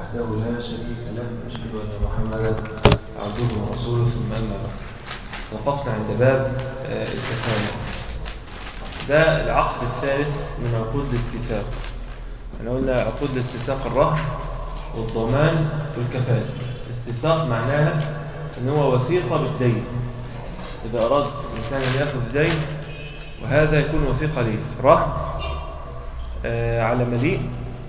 وحده لا شريك له أشهد أن محمدا عبده ورسوله ثم أما بعد وقفنا عند باب آه، الكفالة ده العقد الثالث من عقود الاستيثاق احنا قلنا عقود الاستيثاق الرهن والضمان والكفالة الاستيثاق معناها ان هو وثيقة بالدين إذا أراد الإنسان أن يأخذ دين وهذا يكون وثيقة ليه رهن آه، على مليء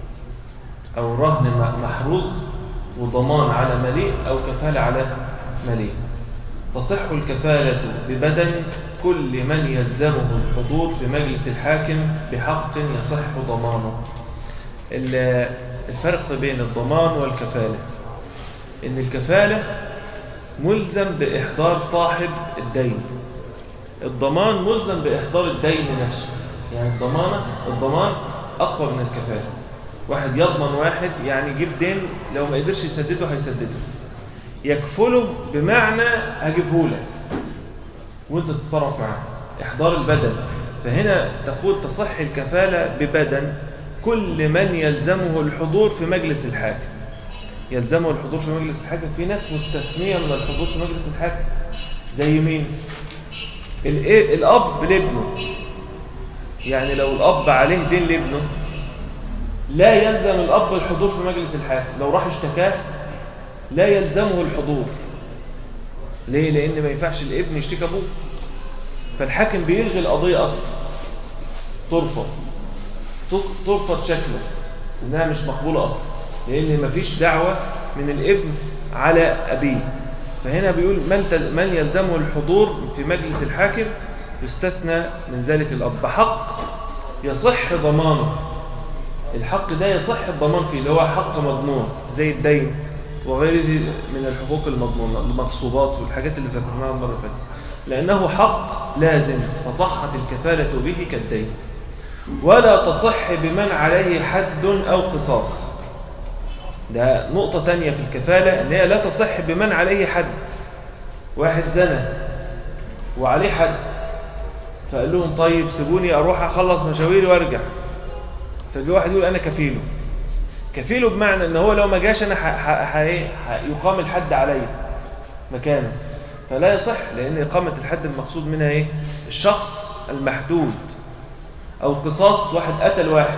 أو رهن م- محروز وضمان على مليء أو كفالة على مليء تصح الكفالة ببدن كل من يلزمه الحضور في مجلس الحاكم بحق يصح ضمانه ال- الفرق بين الضمان والكفالة إن الكفالة ملزم بإحضار صاحب الدين الضمان ملزم بإحضار الدين نفسه يعني الضمانة الضمان أقوى من الكفالة واحد يضمن واحد يعني يجيب دين لو ما قدرش يسدده هيسدده يكفله بمعنى هجيبه لك وانت تتصرف معاه احضار البدن فهنا تقول تصح الكفالة ببدن كل من يلزمه الحضور في مجلس الحاكم يلزمه الحضور في مجلس الحاكم في ناس مستثنية من الحضور في مجلس الحاكم زي مين الإيه؟ الأب لابنه يعني لو الأب عليه دين لابنه لا يلزم الأب الحضور في مجلس الحاكم لو راح اشتكاه لا يلزمه الحضور ليه؟ لأن ما ينفعش الابن يشتكي أبوه فالحاكم بيلغي القضية أصلا ترفض ت- ترفض شكله إنها مش مقبولة أصلا لأن مفيش دعوة من الابن على أبيه فهنا بيقول من, تل من يلزمه الحضور في مجلس الحاكم يستثنى من ذلك الأب بحق يصح ضمانه الحق ده يصح الضمان فيه اللي هو حق مضمون زي الدين وغيره من الحقوق المضمونة المغصوبات والحاجات اللي ذكرناها المرة اللي فاتت لأنه حق لازم فصحت الكفالة به كالدين ولا تصح بمن عليه حد أو قصاص ده نقطة تانية في الكفالة أن هي لا تصح بمن عليه حد واحد زنى وعليه حد فقال لهم طيب سيبوني أروح أخلص مشاويري وأرجع فجاء واحد يقول أنا كفيله كفيله بمعنى أن هو لو ما جاش أنا ح- ح- ح- إيه؟ ح- يقام الحد علي مكانه فلا يصح لأن إقامة الحد المقصود منها إيه؟ الشخص المحدود أو قصاص واحد قتل واحد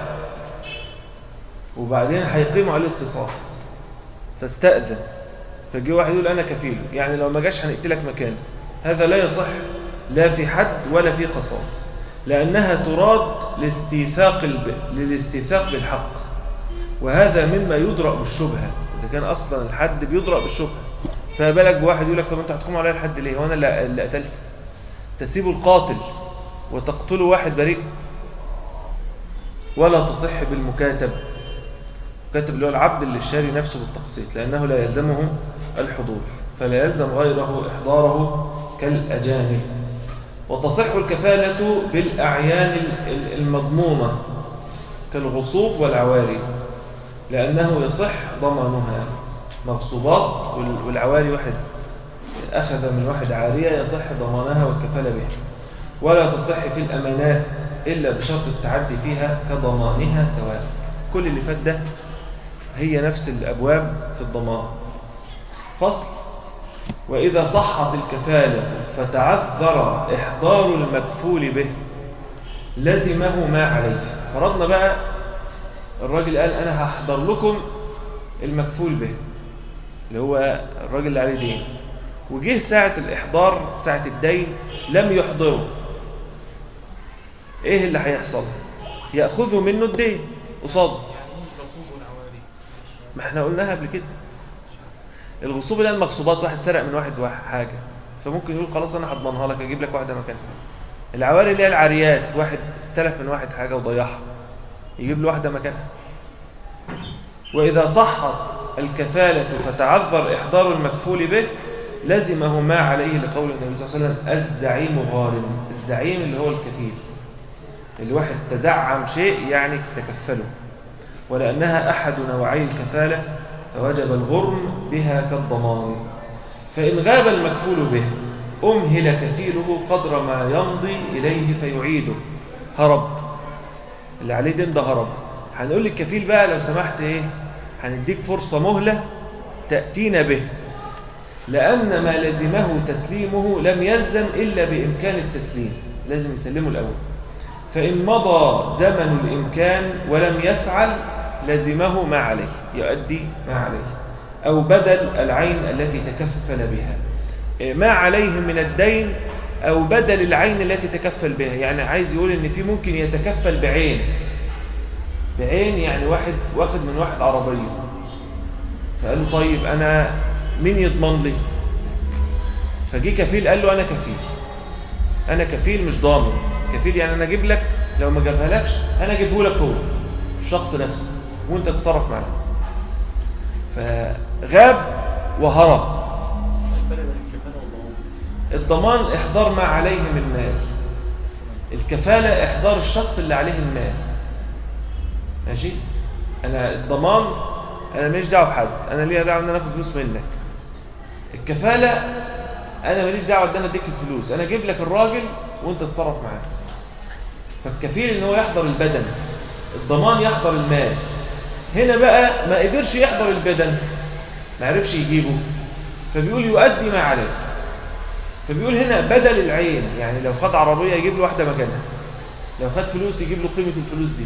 وبعدين هيقيموا عليه القصاص فاستأذن فجي واحد يقول أنا كفيله يعني لو ما جاش هنقتلك مكانه هذا لا يصح لا في حد ولا في قصاص لأنها تراد لاستيثاق الب... للاستيثاق بالحق وهذا مما يدرأ بالشبهة إذا كان أصلا الحد بيدرأ بالشبهة فبالك بواحد يقول لك طب أنت هتحكم عليا الحد ليه وأنا اللي اللي قتلت تسيب القاتل وتقتل واحد بريء ولا تصح بالمكاتب كاتب اللي هو العبد اللي شاري نفسه بالتقسيط لأنه لا يلزمه الحضور فلا يلزم غيره إحضاره كالأجانب وتصح الكفالة بالأعيان ال- ال- المضمومة كالغصوب والعواري لأنه يصح ضمانها مغصوبات وال- والعواري واحد أخذ من واحد عارية يصح ضمانها والكفالة بها ولا تصح في الأمانات إلا بشرط التعدي فيها كضمانها سواء كل اللي فات ده هي نفس الأبواب في الضمان فصل وإذا صحت الكفالة فتعذر إحضار المكفول به لزمه ما عليه فرضنا بقى الراجل قال أنا هحضر لكم المكفول به اللي هو الراجل اللي عليه دين وجه ساعة الإحضار ساعة الدين لم يحضره إيه اللي هيحصل يأخذه منه الدين قصاده يعني ايه الغصوب والعواري ما احنا قلناها قبل كده الغصوب اللي هي المغصوبات واحد سرق من واحد واحد حاجة فممكن يقول خلاص انا هضمنها لك اجيب لك واحدة مكانها العواري اللي هي العاريات واحد استلف من واحد حاجة وضيعها يجيب له واحدة مكانها وإذا صحت الكفالة فتعذر إحضار المكفول به لزمه ما عليه لقول النبي صلى الله عليه وسلم الزعيم غارم الزعيم اللي هو الكفيل اللي واحد تزعم شيء يعني تكفله ولأنها أحد نوعي الكفالة فوجب الغرم بها كالضمان فإن غاب المكفول به أمهل كفيله قدر ما يمضي إليه فيعيده هرب اللي عليه دين ده هرب هنقول للكفيل بقى لو سمحت إيه هنديك فرصة مهلة تأتينا به لأن ما لزمه تسليمه لم يلزم إلا بإمكان التسليم لازم يسلمه الأول فإن مضى زمن الإمكان ولم يفعل لزمه ما عليه يؤدي ما عليه أو بدل العين التي تكفل بها ما عليه من الدين أو بدل العين التي تكفل بها يعني عايز يقول إن في ممكن يتكفل بعين بعين يعني واحد واخد من واحد عربية فقال له طيب أنا مين يضمن لي فجي كفيل قال له أنا كفيل أنا كفيل مش ضامن كفيل يعني أنا أجيب لك لو ما جابها لكش أنا أجيبه لك هو الشخص نفسه وأنت تتصرف معاه فغاب وهرب الضمان إحضار ما عليه من مال الكفالة إحضار الشخص اللي عليه المال ماشي أنا الضمان أنا ماليش دعوه بحد أنا ليا دعوه إن أنا آخد فلوس منك الكفالة أنا ماليش دعوه إن أنا أديك الفلوس أنا أجيب لك الراجل وأنت تتصرف معاه فالكفيل إن هو يحضر البدن الضمان يحضر المال هنا بقى ما قدرش يحضر البدن ما عرفش يجيبه فبيقول يؤدي ما عليه فبيقول هنا بدل العين يعني لو خد عربية يجيب له واحدة مكانها لو خد فلوس يجيب له قيمة الفلوس دي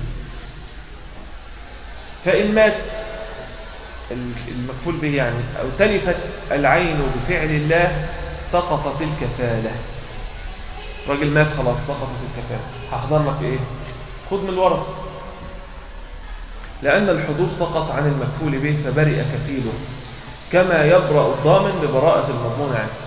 فإن مات المكفول به يعني أو تلفت العين بفعل الله سقطت الكفالة راجل مات خلاص سقطت الكفالة هحضر لك إيه خد من الورثة لأن الحضور سقط عن المكفول به فبرئ كفيله كما يبرأ الضامن ببراءة المضمون عنه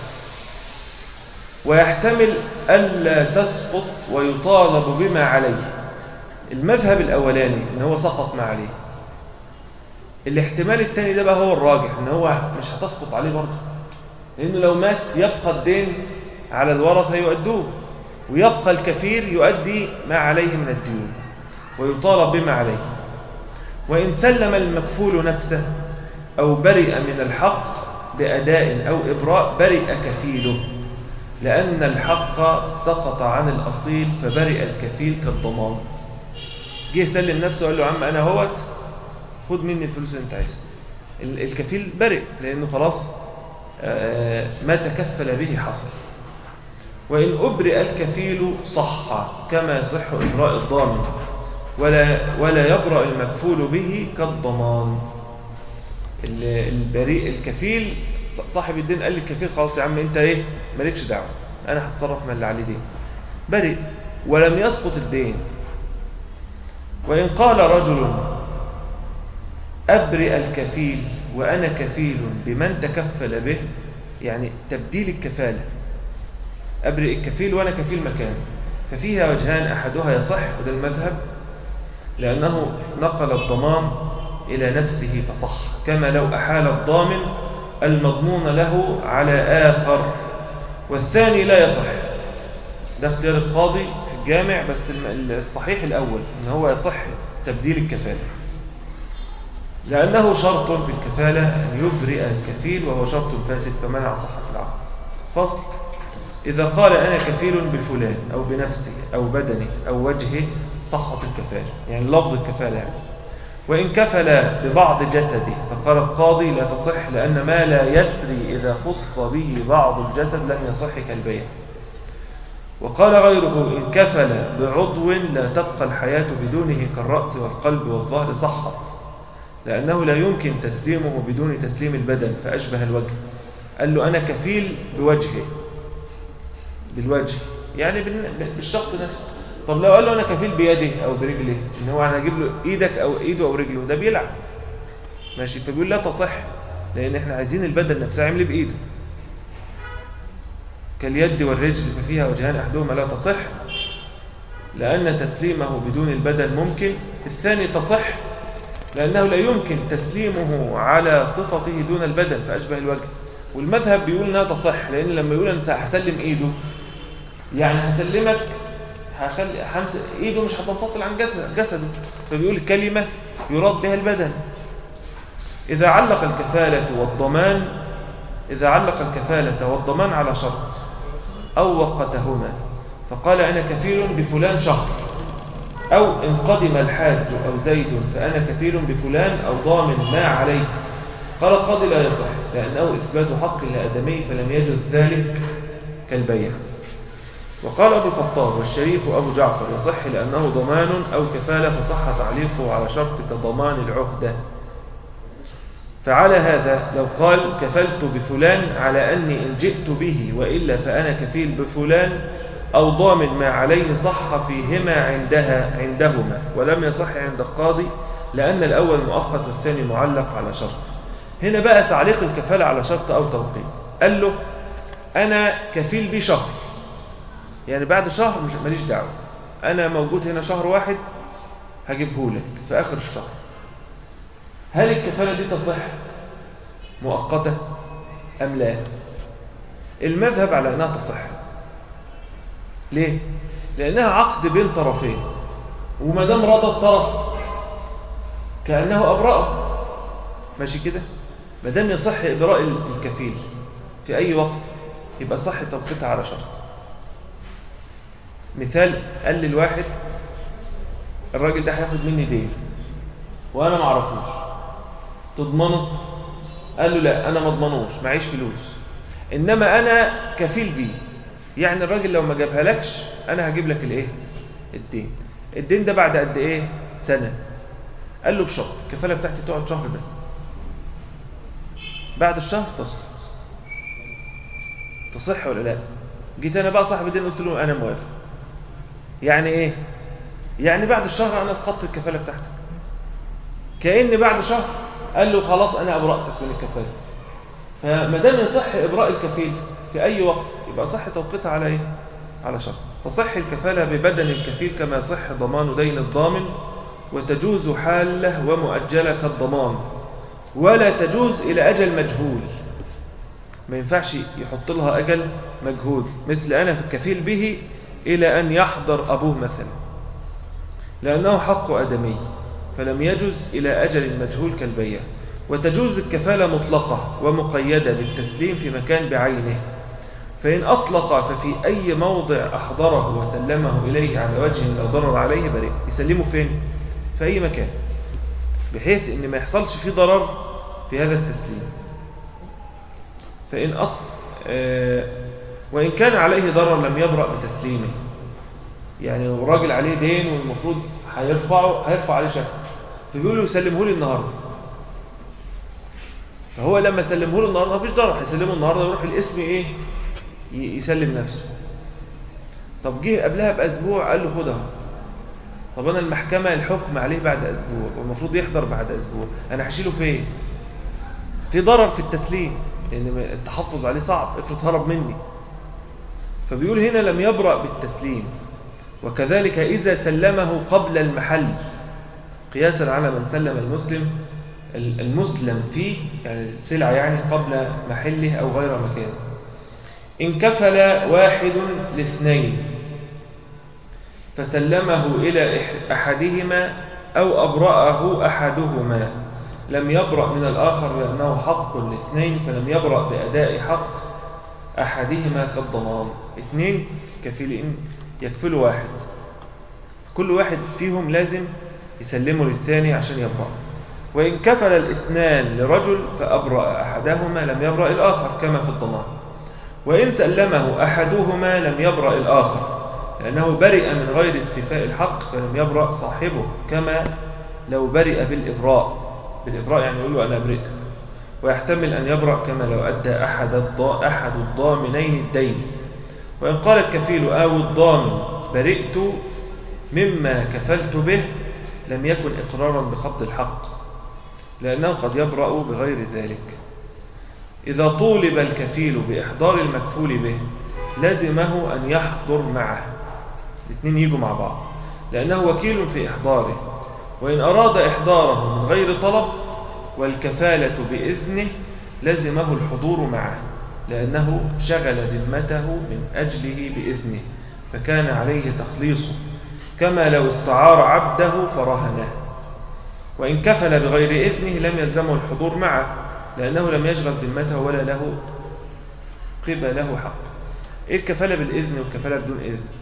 ويحتمل ألا تسقط ويطالب بما عليه المذهب الأولاني إن هو سقط ما عليه الاحتمال الثاني ده بقى هو الراجح إن هو مش هتسقط عليه برضه لأنه لو مات يبقى الدين على الورثة يؤدوه ويبقى الكفير يؤدي ما عليه من الديون ويطالب بما عليه وإن سلم المكفول نفسه أو برئ من الحق بأداء أو إبراء برئ كفيله لأن الحق سقط عن الأصيل فبرئ الكفيل كالضمان جه يسلم نفسه وقال له عم أنا هوت خد مني الفلوس اللي أنت عايزها الكفيل برئ لأنه خلاص ما تكفل به حصل وإن أبرئ الكفيل صح كما يصح إبراء الضامن ولا, ولا يبرأ المكفول به كالضمان البريء الكفيل صاحب الدين قال للكفيل خلاص يا عم انت ايه مالكش دعوه انا هتصرف من اللي عليه دين برئ ولم يسقط الدين وان قال رجل ابرئ الكفيل وانا كفيل بمن تكفل به يعني تبديل الكفاله ابرئ الكفيل وانا كفيل مكانه ففيها وجهان احدها يصح وده المذهب لانه نقل الضمان الى نفسه فصح كما لو احال الضامن المضمون له على آخر والثاني لا يصح ده اختيار القاضي في الجامع بس الصحيح الأول إن هو يصح تبديل الكفالة لأنه شرط في الكفالة أن يبرئ الكفيل وهو شرط فاسد فمنع صحة العقد فصل إذا قال أنا كفيل بفلان أو بنفسه أو بدنه أو وجهه صحت الكفالة يعني لفظ الكفالة يعني وإن كفل ببعض جسده فقال القاضي لا تصح لأن ما لا يسري إذا خص به بعض الجسد لم يصح كالبيع وقال غيره إن كفل بعضو لا تبقى الحياة بدونه كالرأس والقلب والظهر صحت لأنه لا يمكن تسليمه بدون تسليم البدن فأشبه الوجه قال له أنا كفيل بوجهه بالوجه يعني بالشخص نفسه طب لو قال له انا كفيل بيده او برجله ان هو انا اجيب له ايدك او ايده او رجله ده بيلعب ماشي فبيقول لا تصح لان احنا عايزين البدن نفسها يعمل بايده كاليد والرجل ففيها وجهان احدهما لا تصح لان تسليمه بدون البدن ممكن الثاني تصح لانه لا يمكن تسليمه على صفته دون البدن فاشبه الوجه والمذهب بيقول انها تصح لان لما يقول انا هسلم ايده يعني هسلمك هخلي حمس ايده مش هتنفصل عن جسده فبيقول الكلمة يراد بها البدن إذا علق الكفالة والضمان إذا علق الكفالة والضمان على شرط أو وقتهما فقال أنا كفيل بفلان شهر أو إن قدم الحاج أو زيد فأنا كفيل بفلان أو ضامن ما عليه قال القاضي لا يصح لأنه إثبات حق لآدمي فلم يجد ذلك كالبيع وقال أبو الخطاب والشريف أبو جعفر يصح لأنه ضمان أو كفالة فصح تعليقه على شرط كضمان العهدة فعلى هذا لو قال كفلت بفلان على أني إن جئت به وإلا فأنا كفيل بفلان أو ضامن ما عليه صح فيهما عندها عندهما ولم يصح عند القاضي لأن الأول مؤقت والثاني معلق على شرط هنا بقى تعليق الكفالة على شرط أو توقيت قال له أنا كفيل بشهر يعني بعد شهر مش ماليش دعوة أنا موجود هنا شهر واحد هجيبه لك في آخر الشهر هل الكفالة دي تصح مؤقتة أم لا المذهب على أنها تصح ليه لأنها عقد بين طرفين وما دام رضى الطرف كأنه أبرأه ماشي كده ما دام يصح إبراء الكفيل في أي وقت يبقى صح توقيتها على شرط مثال قال للواحد الراجل ده هياخد مني دين وانا ما اعرفوش تضمنه قال له لا انا ما اضمنوش معيش فلوس انما انا كفيل بيه يعني الراجل لو ما جابها لكش انا هجيب لك الايه الدين الدين ده بعد قد ايه سنه قال له بشرط الكفاله بتاعتي تقعد شهر بس بعد الشهر تسقط تصح ولا لا جيت انا بقى صاحب الدين قلت له انا موافق يعني ايه يعني بعد الشهر انا اسقطت الكفاله بتاعتك كأن بعد شهر قال له خلاص انا ابرأتك من الكفاله فما دام يصح ابراء الكفيل في اي وقت يبقى صح توقيتها على ايه على شرط تصح الكفاله ببدن الكفيل كما يصح ضمان دين الضامن وتجوز حاله ومؤجله كالضمان ولا تجوز الى اجل مجهول ما ينفعش يحط لها اجل مجهول مثل انا في الكفيل به إلى أن يحضر أبوه مثلا لأنه حق أدمي فلم يجز إلى أجل مجهول كالبيع وتجوز الكفالة مطلقة ومقيدة بالتسليم في مكان بعينه فإن أطلق ففي أي موضع أحضره وسلمه إليه على وجه لا ضرر عليه بريء يسلمه فين؟ في أي مكان بحيث أن ما يحصلش فيه ضرر في هذا التسليم فإن أط... آه وإن كان عليه ضرر لم يبرأ بتسليمه يعني الراجل عليه دين والمفروض هيرفعه هيرفع عليه شك فبيقولوا يسلمه لي النهارده فهو لما سلمه له النهارده مفيش ضرر هيسلمه النهارده يروح الاسم ايه يسلم نفسه طب جه قبلها باسبوع قال له خد اهو طب انا المحكمه الحكم عليه بعد اسبوع والمفروض يحضر بعد اسبوع انا هشيله فين في ضرر في التسليم لان التحفظ عليه صعب افرض هرب مني فبيقول هنا لم يبرأ بالتسليم وكذلك إذا سلمه قبل المحل قياسا على من سلم المسلم المسلم فيه يعني السلعة يعني قبل محله أو غير مكانه إن كفل واحد لاثنين فسلمه إلى أحدهما أو أبرأه أحدهما لم يبرأ من الآخر لأنه حق لاثنين فلم يبرأ بأداء حق أحدهما كالضمان اثنين كفيلين يكفلوا واحد كل واحد فيهم لازم يسلمه للثاني عشان يبرأ وإن كفل الاثنان لرجل فأبرأ أحدهما لم يبرأ الآخر كما في الضمان وإن سلمه أحدهما لم يبرأ الآخر لأنه برئ من غير استيفاء الحق فلم يبرأ صاحبه كما لو برئ بالإبراء بالإبراء يعني يقول له أنا أبرئتك ويحتمل أن يبرأ كما لو أدى أحد, الضا أحد الضامنين الدين وإن قال الكفيل أو الضامن برئت مما كفلت به لم يكن إقرارا بقبض الحق لأنه قد يبرأ بغير ذلك إذا طولب الكفيل بإحضار المكفول به لزمه أن يحضر معه الاثنين يجوا مع بعض لأنه وكيل في إحضاره وإن أراد إحضاره من غير طلب والكفالة بإذنه لزمه الحضور معه لأنه شغل ذمته من أجله بإذنه فكان عليه تخليصه كما لو استعار عبده فرهنه وإن كفل بغير إذنه لم يلزمه الحضور معه لأنه لم يشغل ذمته ولا له قبله حق إيه الكفالة بالإذن والكفالة بدون إذن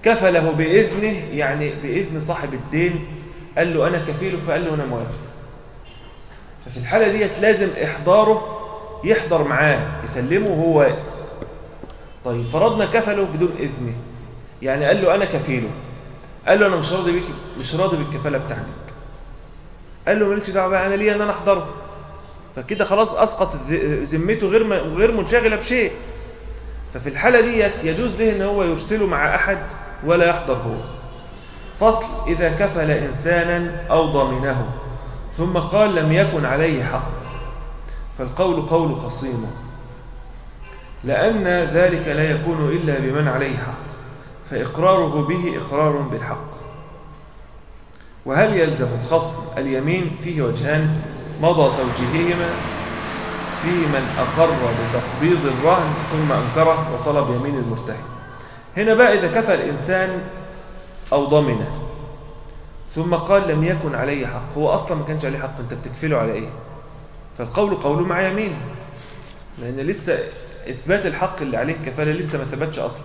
كفله بإذنه يعني بإذن صاحب الدين قال له أنا كفيله فقال له أنا موافق ففي الحالة ديت لازم إحضاره يحضر معاه يسلمه وهو واقف طيب فرضنا كفله بدون إذنه يعني قال له أنا كفيله قال له أنا مش راضي بيك مش راضي بالكفالة بتاعتك قال له مالكش دعوة بقى أنا ليه أن أنا أحضره فكده خلاص أسقط ذمته غير غير منشغلة بشيء ففي الحالة ديت يجوز له أن هو يرسله مع أحد ولا يحضر هو فصل إذا كفل إنسانا أو ضمنه ثم قال لم يكن عليه حق فالقول قول خصيمه لأن ذلك لا يكون إلا بمن عليه حق فإقراره به إقرار بالحق وهل يلزم الخصم اليمين فيه وجهان مضى توجيههما في من أقر بتقبيض الرهن ثم أنكره وطلب يمين المرتهن هنا بقى إذا كفى الإنسان أو ضمنه ثم قال لم يكن عليه حق هو أصلا ما كانش عليه حق أنت بتكفله على إيه فالقول قوله مع يمين لأن لسه إثبات الحق اللي عليه كفالة لسه ما ثبتش أصلا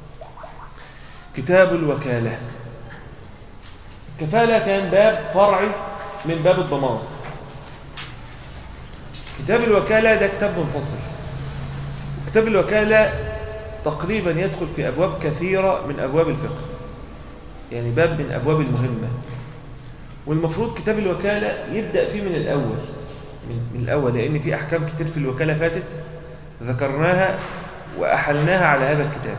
كتاب الوكالة كفالة كان باب فرعي من باب الضمان كتاب الوكالة ده كتاب منفصل كتاب الوكالة تقريبا يدخل في أبواب كثيرة من أبواب الفقه يعني باب من أبواب المهمة والمفروض كتاب الوكالة يبدأ فيه من الأول من الأول لأن في أحكام كتير في الوكالة فاتت ذكرناها وأحلناها على هذا الكتاب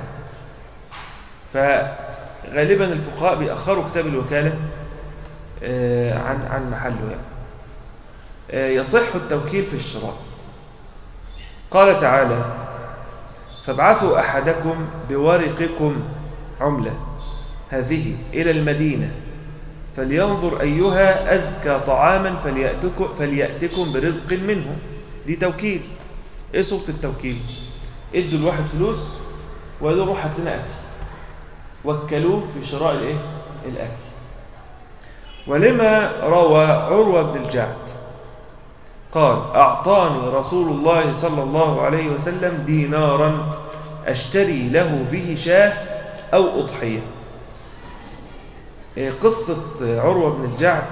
فغالبا الفقهاء بيأخروا كتاب الوكالة عن عن محله يعني يصح التوكيل في الشراء قال تعالى فابعثوا أحدكم بورقكم عملة هذه إلى المدينة فلينظر أيها أزكى طعاما فليأتكم, فليأتكم برزق منه دي توكيل إيه صورة التوكيل ادوا الواحد فلوس وقالوا روح هات لنا أكل وكلوه في شراء الإيه؟ الأكل ولما روى عروة بن الجعد قال أعطاني رسول الله صلى الله عليه وسلم دينارا أشتري له به شاه أو أضحية قصة عروة بن الجعد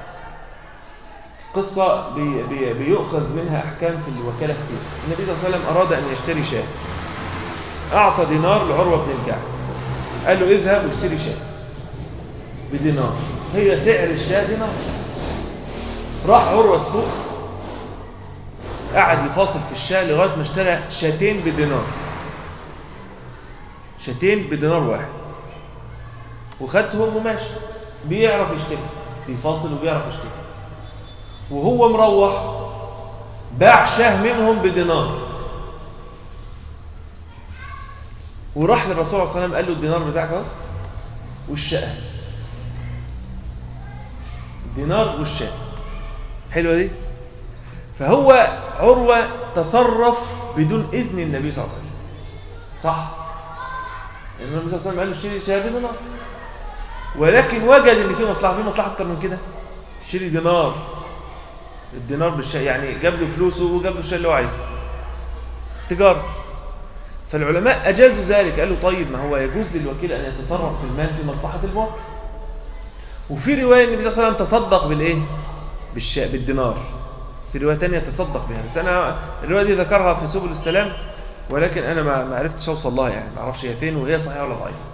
قصة بي بي بيؤخذ منها أحكام في الوكالة كتير النبي صلى الله عليه وسلم أراد أن يشتري شاه أعطى دينار لعروة بن الجعد قال له اذهب واشتري شاه بدينار هي سعر الشاه دينار راح عروة السوق قعد يفاصل في الشاه لغاية ما اشترى شاتين بدينار شاتين بدينار واحد وخدهم وماشي بيعرف يشتري بيفاصل وبيعرف يشتري وهو مروح باع شاه منهم بدينار وراح للرسول صلى الله عليه وسلم قال له الدينار بتاعك اهو والشاه الدينار والشاه حلوه دي فهو عروه تصرف بدون اذن النبي صلى الله عليه وسلم صح النبي صلى الله عليه وسلم قال له اشتري شاه بدينار ولكن وجد ان في مصلحه في مصلحه اكتر من كده اشتري دينار الدينار بالشيء يعني جاب له فلوسه وجاب له الشيء اللي هو عايزه تجاره فالعلماء اجازوا ذلك قالوا طيب ما هو يجوز للوكيل ان يتصرف في المال في مصلحه الموكل وفي روايه النبي صلى الله عليه وسلم تصدق بالايه بالشاء بالدينار في روايه ثانيه تصدق بها بس انا الروايه دي ذكرها في سبل السلام ولكن انا ما عرفتش اوصل لها يعني ما اعرفش هي فين وهي صحيحه ولا ضعيفه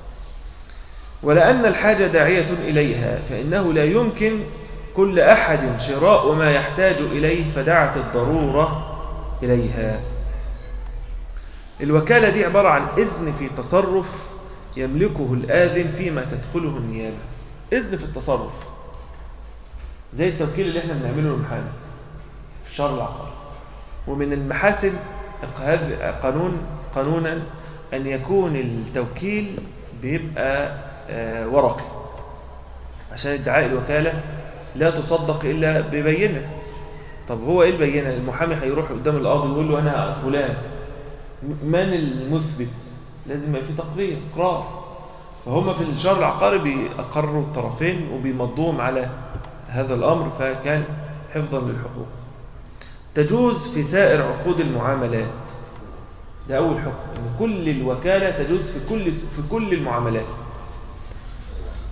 ولأن الحاجة داعية إليها فإنه لا يمكن كل أحد شراء ما يحتاج إليه فدعت الضرورة إليها الوكالة دي عبارة عن إذن في تصرف يملكه الآذن فيما تدخله النيابة إذن في التصرف زي التوكيل اللي احنا بنعمله للمحامي في الشهر العقاري ومن المحاسن قانون قانونا أن يكون التوكيل بيبقى ورقي عشان ادعاء الوكالة لا تصدق إلا ببينة طب هو إيه البينة المحامي هيروح قدام القاضي ويقول له أنا فلان من المثبت لازم يبقى في تقرير إقرار فهم في الشهر العقاري بيقروا الطرفين وبيمضوهم على هذا الأمر فكان حفظا للحقوق تجوز في سائر عقود المعاملات ده أول حكم إن كل الوكالة تجوز في كل في كل المعاملات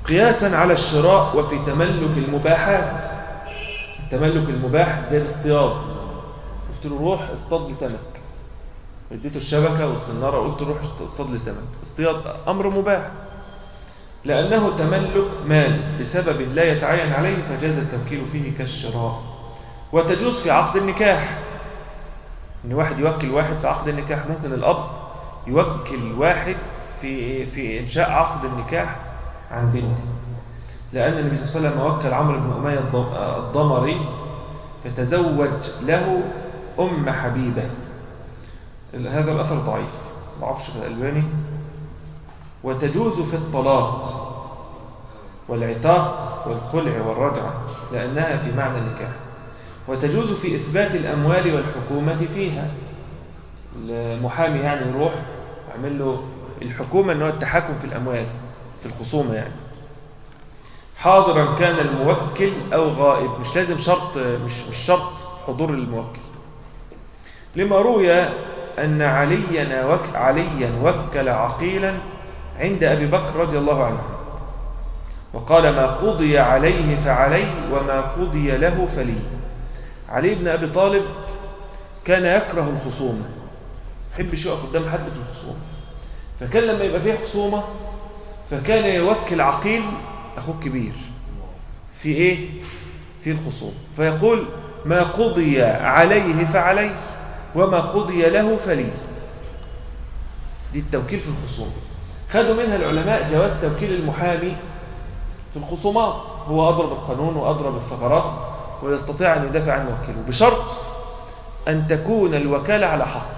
قياسا على الشراء وفي تملك المباحات التملك المباح زي الاصطياد قلت له روح اصطاد لي سمك اديته الشبكة والسنارة وقلت له روح اصطاد لي سمك اصطياد أمر مباح لأنه تملك مال بسبب لا يتعين عليه فجاز التوكيل فيه كالشراء وتجوز في عقد النكاح ان واحد يوكل واحد في عقد النكاح ممكن الأب يوكل واحد في في إنشاء عقد النكاح عن بنته لأن النبي صلى الله عليه وسلم وكل عمرو بن أمية الضمري فتزوج له أم حبيبة هذا الأثر ضعيف ضعف شيخ الألباني وتجوز في الطلاق والعتاق والخلع والرجعة لأنها في معنى النكاح وتجوز في إثبات الأموال والحكومة فيها المحامي يعني يروح يعمل له الحكومة أنه التحكم في الأموال في الخصومة يعني حاضرا كان الموكل أو غائب مش لازم شرط مش, مش شرط حضور الموكل لما روي أن عليا, وك عليا وكل عقيلا عند أبي بكر رضي الله عنه وقال ما قضي عليه فعلي وما قضي له فلي علي بن أبي طالب كان يكره الخصومة يحب يقف قدام حد في الخصومة فكان لما يبقى فيه خصومة فكان يوكل عقيل أخوه كبير في إيه؟ في الخصوم فيقول ما قضي عليه فعليه وما قضي له فلي دي التوكيل في الخصوم خدوا منها العلماء جواز توكيل المحامي في الخصومات هو أضرب القانون وأضرب الثغرات ويستطيع أن يدافع عن موكله بشرط أن تكون الوكالة على حق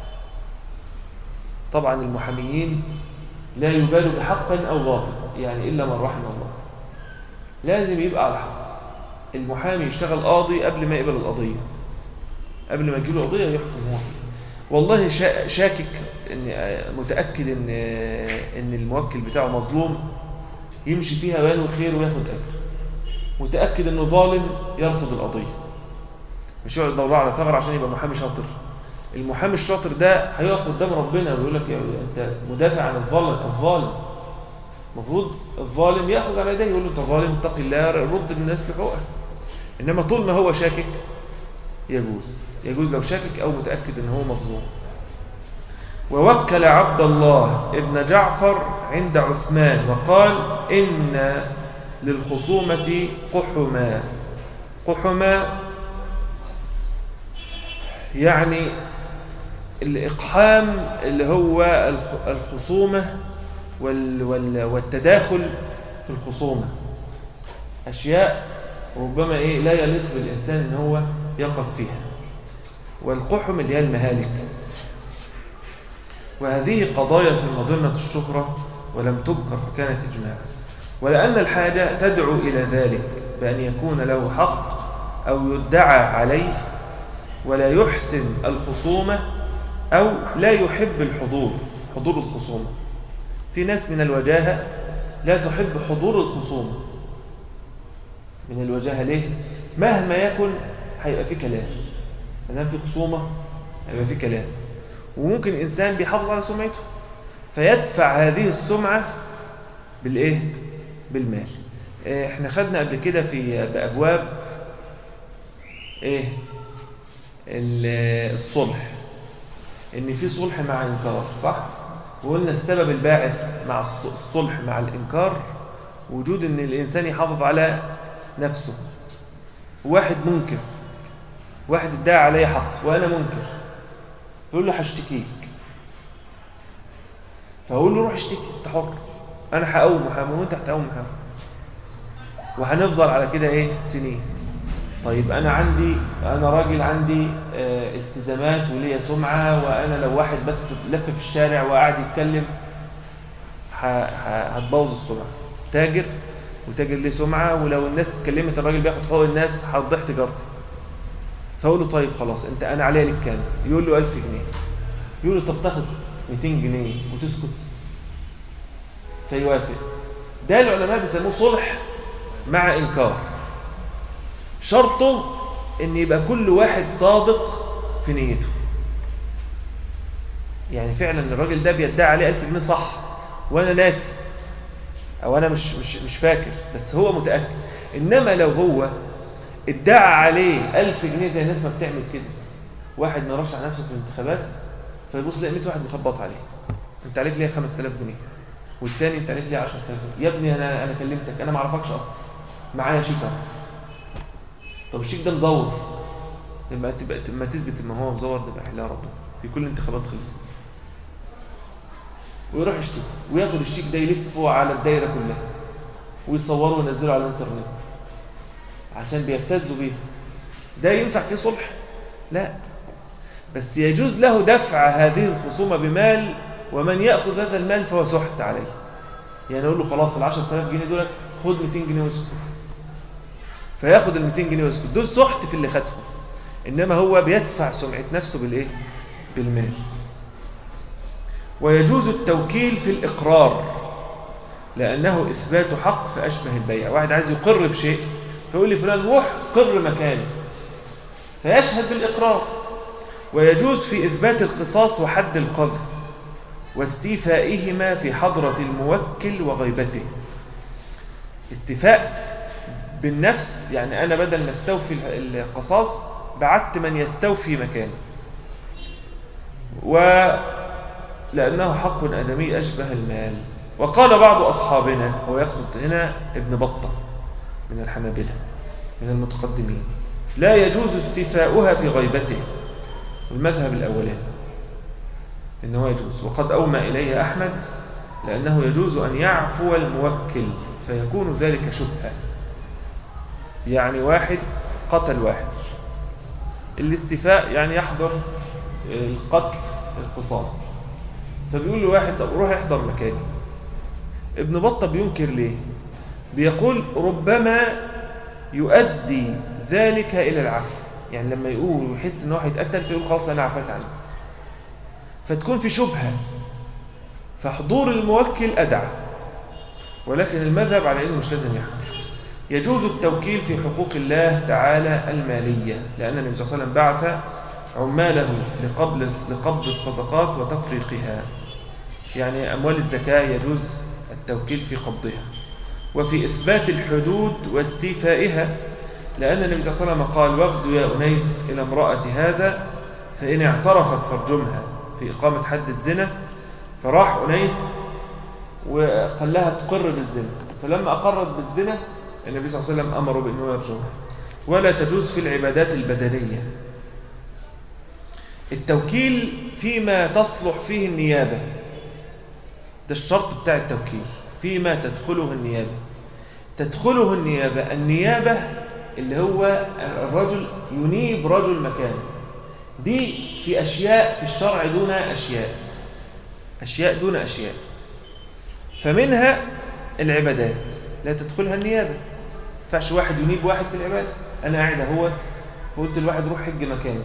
طبعا المحاميين لا يبالوا بحق أو باطل يعني إلا من رحم الله لازم يبقى على حق المحامي يشتغل قاضي قبل ما يقبل القضية قبل ما يجيله قضية يحكم هو فيه والله شاكك إن متأكد إن إن الموكل بتاعه مظلوم يمشي فيها وينوي خير وياخد أجر متأكد إنه ظالم يرفض القضية مش يقعد يدور على ثغر عشان يبقى محامي شاطر المحامي الشاطر ده هيقف قدام ربنا ويقول لك انت مدافع عن الظالم الظالم المفروض الظالم ياخذ على يديه يقول له انت ظالم اتق الله رد الناس لحقوقها انما طول ما هو شاكك يجوز يجوز لو شاكك او متاكد ان هو مظلوم ووكل عبد الله ابن جعفر عند عثمان وقال ان للخصومه قحما قحما يعني الإقحام اللي هو الخصومة والتداخل في الخصومة أشياء ربما إيه لا يليق بالإنسان إن هو يقف فيها والقحم اللي هي المهالك وهذه قضايا في مظنة الشهرة ولم تذكر فكانت إجماعا ولأن الحاجة تدعو إلى ذلك بأن يكون له حق أو يدعى عليه ولا يحسن الخصومة أو لا يحب الحضور حضور الخصومة في ناس من الوجاهة لا تحب حضور الخصومة من الوجاهة ليه؟ مهما يكن هيبقى في كلام ما في خصومة هيبقى في كلام وممكن إنسان بيحافظ على سمعته فيدفع هذه السمعة بالإيه؟ بالمال احنا خدنا قبل كده في بأبواب ايه الصلح ان في صلح مع انكار صح وقلنا السبب الباعث مع الصلح مع الانكار وجود ان الانسان يحافظ على نفسه واحد منكر واحد ادعى علي حق وانا منكر فيقول له هشتكيك فاقول له روح اشتكي انت حر انا هقوم محامي وانت هتقوم محامي وهنفضل على كده ايه سنين طيب أنا عندي أنا راجل عندي اه التزامات وليا سمعة وأنا لو واحد بس لف في الشارع وقاعد يتكلم هتبوظ السمعة تاجر وتاجر ليه سمعة ولو الناس اتكلمت الراجل بياخد حقوق الناس هتضيع تجارتي فأقول له طيب خلاص أنت أنا عليا لك كام يقول له 1000 جنيه يقول له طب تاخد 200 جنيه وتسكت فيوافق ده العلماء بيسموه صلح مع إنكار شرطه ان يبقى كل واحد صادق في نيته يعني فعلا الراجل ده بيدعي عليه 1000 جنيه صح وانا ناسي او انا مش مش مش فاكر بس هو متاكد انما لو هو ادعى عليه 1000 جنيه زي الناس ما بتعمل كده واحد مرشح نفسه في الانتخابات فيبص يلاقي 100 واحد مخبط عليه انت عليك ليه 5000 جنيه والتاني انت عليك ليه 10000 جنيه يا ابني انا انا كلمتك انا ما اعرفكش اصلا معايا شيك اهو طب الشيك ده مزور لما تبقى لما تثبت ان هو مزور ده بقى يا ربنا بكل الانتخابات خلصت ويروح يشتكي وياخد الشيك ده يلفه على الدايره كلها ويصوره وينزله على الانترنت عشان بيبتزوا بيه ده ينفع فيه صلح لا بس يجوز له دفع هذه الخصومة بمال ومن يأخذ هذا المال فهو سحت عليه يعني يقول له خلاص ال 10000 جنيه دول خد 200 جنيه واسكت فياخد ال 200 جنيه واسكت دول سحت في اللي خدهم إنما هو بيدفع سمعة نفسه بالإيه؟ بالمال ويجوز التوكيل في الإقرار لأنه إثبات حق فأشبه البيع واحد عايز يقر بشيء فيقول لي فلان روح قر مكاني فيشهد بالإقرار ويجوز في إثبات القصاص وحد القذف واستيفائهما في حضرة الموكل وغيبته استيفاء بالنفس يعني أنا بدل ما استوفي القصاص بعدت من يستوفي مكانه ولأنه حق أدمي أشبه المال وقال بعض أصحابنا هو يقصد هنا ابن بطة من الحنابلة من المتقدمين لا يجوز استيفاؤها في غيبته المذهب الأولاني إنه يجوز وقد أومى إليه أحمد لأنه يجوز أن يعفو الموكل فيكون ذلك شبهة يعني واحد قتل واحد الاستيفاء يعني يحضر القتل القصاص فبيقول له واحد طب روح احضر مكاني ابن بطة بينكر ليه بيقول ربما يؤدي ذلك إلى العفو يعني لما يقول ويحس ان هو هيتقتل فيقول خلاص انا عفيت عنه فتكون في شبهه فحضور الموكل ادعى ولكن المذهب على انه مش لازم يحضر يجوز التوكيل في حقوق الله تعالى الماليه لان النبي صلى الله عليه وسلم بعث عماله لقبل لقبض الصدقات وتفريقها يعني اموال الزكاه يجوز التوكيل في قبضها وفي اثبات الحدود واستيفائها لأن النبي صلى الله عليه وسلم قال وفد يا أنيس إلى امرأة هذا فإن اعترفت فارجمها في إقامة حد الزنا فراح أنيس وقال لها تقر بالزنا فلما أقرت بالزنا النبي صلى الله عليه وسلم أمره بأنه يرجمها ولا تجوز في العبادات البدنية التوكيل فيما تصلح فيه النيابة ده الشرط بتاع التوكيل فيما تدخله النيابة تدخله النيابة النيابة اللي هو الرجل ينيب رجل مكانه دي في أشياء في الشرع دون أشياء أشياء دون أشياء فمنها العبادات لا تدخلها النيابة فعش واحد ينيب واحد في العبادة أنا قاعد اهوت فقلت الواحد روح حج مكاني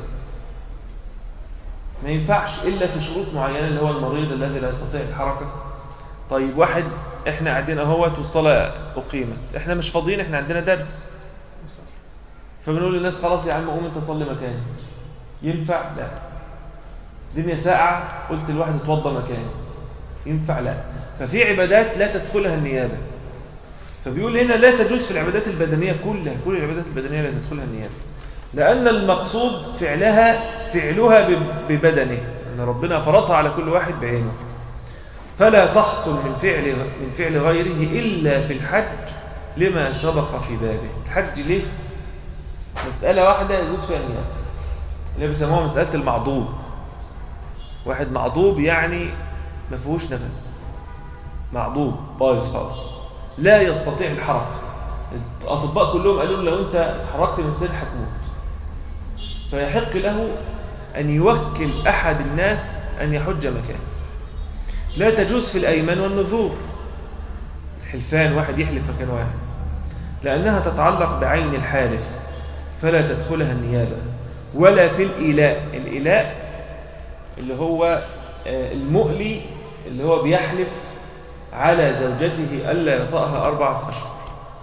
ما ينفعش إلا في شروط معينة اللي هو المريض الذي لا يستطيع الحركة طيب واحد احنا قاعدين اهوت والصلاة أقيمت احنا مش فاضيين احنا عندنا درس فبنقول للناس خلاص يا عم قوم انت صلي مكاني ينفع لا الدنيا ساعة قلت الواحد اتوضى مكاني ينفع لا ففي عبادات لا تدخلها النيابة فبيقول هنا لا تجوز في العبادات البدنية كلها كل العبادات البدنية لا تدخلها النيابة لأن المقصود فعلها فعلها ببدنه أن ربنا فرضها على كل واحد بعينه فلا تحصل من فعل من فعل غيره إلا في الحج لما سبق في بابه الحج ليه مسألة واحدة يجوز فيها النيابة اللي بيسموها مسألة المعضوب واحد معضوب يعني ما فيهوش نفس معضوب بايظ خالص لا يستطيع الحركة الأطباء كلهم قالوا لو أنت اتحركت من سن هتموت فيحق له أن يوكل أحد الناس أن يحج مكانه لا تجوز في الأيمان والنذور الحلفان واحد يحلف مكان واحد لأنها تتعلق بعين الحالف فلا تدخلها النيابة ولا في الإيلاء الإيلاء اللي هو المؤلي اللي هو بيحلف على زوجته ألا يطأها أربعة أشهر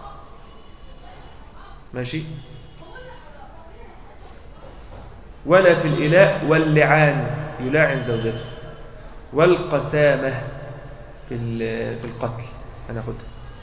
ماشي ولا في الإلاء واللعان يلاعن زوجته والقسامة في في القتل هناخدها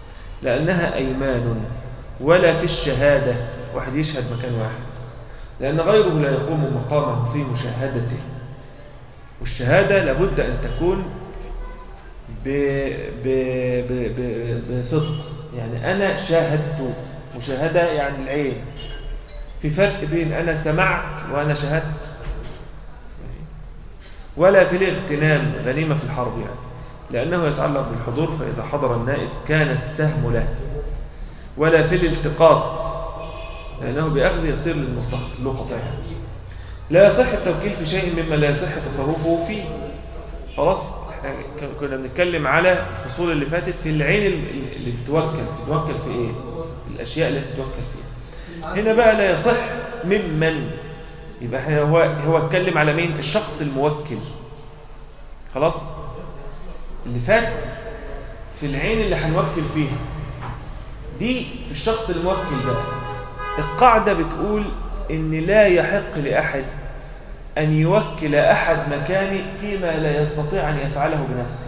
لأنها أيمان ولا في الشهادة واحد يشهد مكان واحد لأن غيره لا يقوم مقامه في مشاهدته والشهادة لابد أن تكون ب... ب... ب... ب... بصدق يعني أنا شاهدت مشاهدة يعني العين في فرق بين أنا سمعت وأنا شهدت ولا في الاغتنام غنيمة في الحرب يعني لأنه يتعلق بالحضور فإذا حضر النائب كان السهم له ولا في الالتقاط لأنه بأخذ يصير للملتقط لقطة يعني لا يصح التوكيل في شيء مما لا يصح تصرفه فيه خلاص احنا كنا بنتكلم على الفصول اللي فاتت في العين اللي بتوكل تتوكل في ايه في الاشياء اللي تتوكل فيها هنا بقى لا يصح ممن يبقى احنا هو هو اتكلم على مين الشخص الموكل خلاص اللي فات في العين اللي هنوكل فيها دي في الشخص الموكل بقى القاعدة بتقول ان لا يحق لأحد أن يوكل أحد مكاني فيما لا يستطيع أن يفعله بنفسه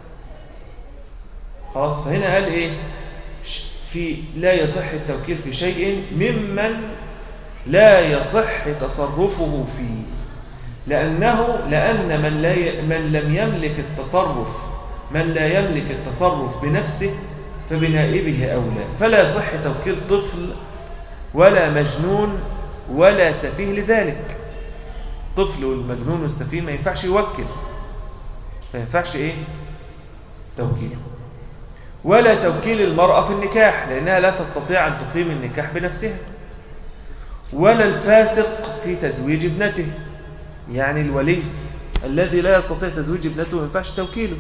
خلاص فهنا قال إيه في لا يصح التوكيل في شيء ممن لا يصح تصرفه فيه لأنه لأن من, لا ي... من لم يملك التصرف من لا يملك التصرف بنفسه فبنائبه أولى فلا يصح توكيل طفل ولا مجنون ولا سفيه لذلك الطفل والمجنون والسفيه ما ينفعش يوكل ما ينفعش ايه توكيله ولا توكيل المرأة في النكاح لأنها لا تستطيع أن تقيم النكاح بنفسها ولا الفاسق في تزويج ابنته يعني الولي الذي لا يستطيع تزويج ابنته ما ينفعش توكيله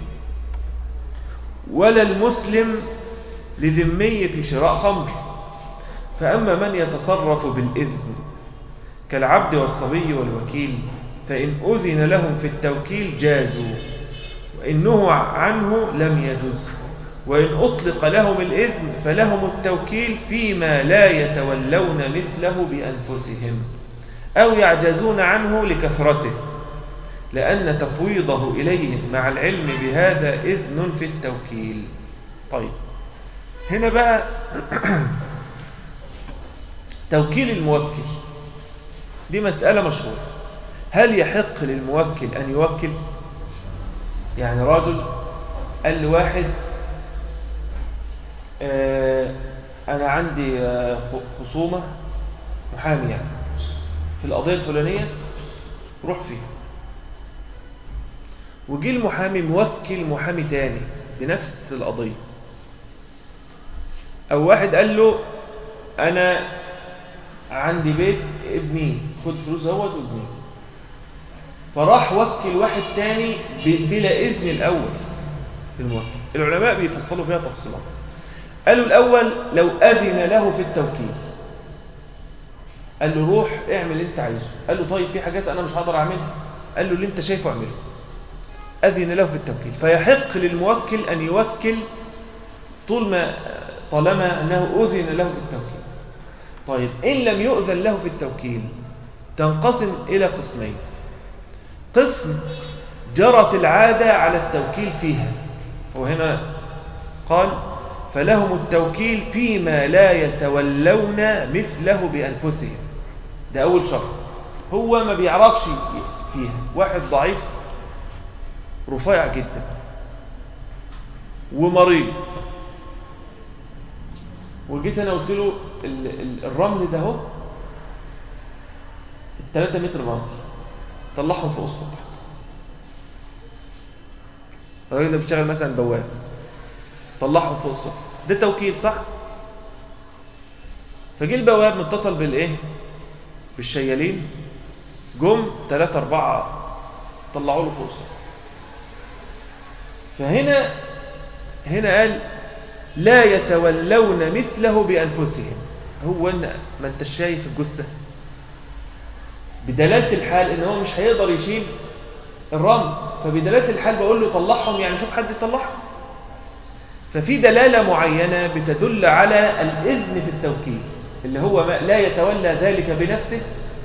ولا المسلم لذمي في شراء خمر فأما من يتصرف بالإذن كالعبد والصبي والوكيل فإن أذن لهم في التوكيل جازوا وإن نهوا عنه لم يجز وإن أطلق لهم الإذن فلهم التوكيل فيما لا يتولون مثله بأنفسهم أو يعجزون عنه لكثرته لأن تفويضه إليهم مع العلم بهذا إذن في التوكيل طيب هنا بقى توكيل الموكل دي مسألة مشهورة هل يحق للموكل أن يوكل يعني راجل قال لواحد آه أنا عندي آه خصومة محامي يعني في القضية الفلانية روح فيها وجي المحامي موكل محامي تاني بنفس القضية أو واحد قال له أنا عندي بيت ابني خد فلوس اهوت وابني فراح وكل واحد تاني بلا إذن الأول في الموكل العلماء بيفصلوا فيها تفصيلات قالوا الأول لو أذن له في التوكيل قال له روح اعمل اللي انت عايزه قال له طيب في حاجات أنا مش هقدر أعملها قال له اللي انت شايفه اعمله أذن له في التوكيل فيحق للموكل أن يوكل طول ما طالما أنه أذن له في التوكيل طيب إن لم يؤذن له في التوكيل تنقسم إلى قسمين قسم جرت العادة على التوكيل فيها وهنا قال فلهم التوكيل فيما لا يتولون مثله بأنفسهم ده أول شرط هو ما بيعرفش فيها واحد ضعيف رفيع جدا ومريض وجيت انا قلت له الرمل ده اهو الثلاثة متر رمل طلعهم في اسطح الراجل ده بيشتغل مثلا بواب طلعهم في اسطح ده توكيل صح فجي البواب متصل بالايه بالشيالين جم ثلاثة أربعة طلعوا له فوق فهنا هنا قال لا يتولون مثله بأنفسهم هو أن ما أنت شايف الجثة بدلالة الحال إن هو مش هيقدر يشيل الرمل فبدلالة الحال بقول له طلعهم يعني شوف حد يطلعهم ففي دلالة معينة بتدل على الإذن في التوكيل اللي هو لا يتولى ذلك بنفسه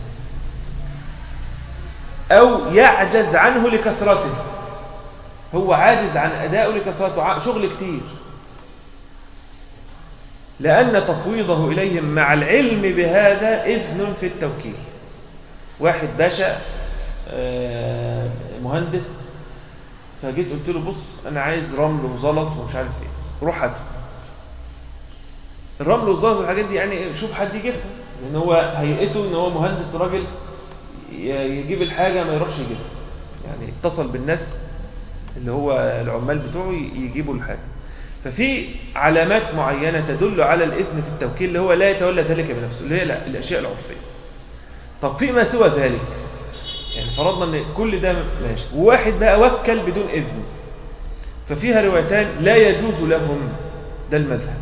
أو يعجز عنه لكثرته هو عاجز عن أدائه لكثرته شغل كتير لأن تفويضه إليهم مع العلم بهذا إذن في التوكيل واحد باشا آه، مهندس فجيت قلت له بص أنا عايز رمل وزلط ومش عارف إيه روح هاته الرمل والزلط والحاجات دي يعني شوف حد يجيبها لأن هو هيئته إن هو مهندس راجل يجيب الحاجة ما يروحش يجيبها يعني اتصل بالناس اللي هو العمال بتوعه يجيبوا الحاجة ففي علامات معينة تدل على الإذن في التوكيل اللي هو لا يتولى ذلك بنفسه اللي هي الأشياء العرفية طب في ما سوى ذلك يعني فرضنا ان كل ده ماشي وواحد بقى وكل بدون إذن ففيها روايتان لا يجوز لهم ده المذهب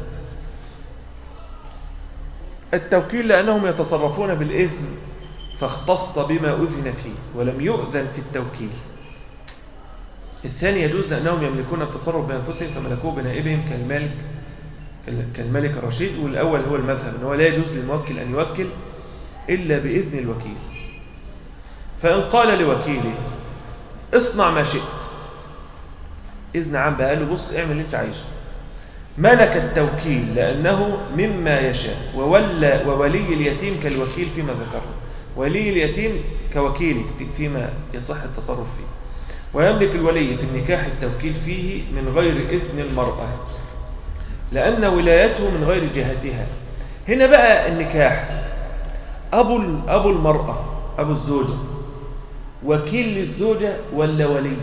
التوكيل لأنهم يتصرفون بالإذن فاختص بما أذن فيه ولم يؤذن في التوكيل الثاني يجوز لأنهم يملكون التصرف بأنفسهم فملكوه بنائبهم كالمالك كالملك الرشيد والأول هو المذهب أنه لا يجوز للموكل أن يوكل إلا بإذن الوكيل فإن قال لوكيله اصنع ما شئت إذن عام بقى له بص اعمل اللي انت عايزه ملك التوكيل لأنه مما يشاء وولى وولي اليتيم كالوكيل فيما ذكرنا ولي اليتيم كوكيله فيما يصح التصرف فيه ويملك الولي في النكاح التوكيل فيه من غير إذن المرأة لأن ولايته من غير جهتها هنا بقى النكاح أبو, أبو المرأة أبو الزوجة وكيل للزوجة ولا ولي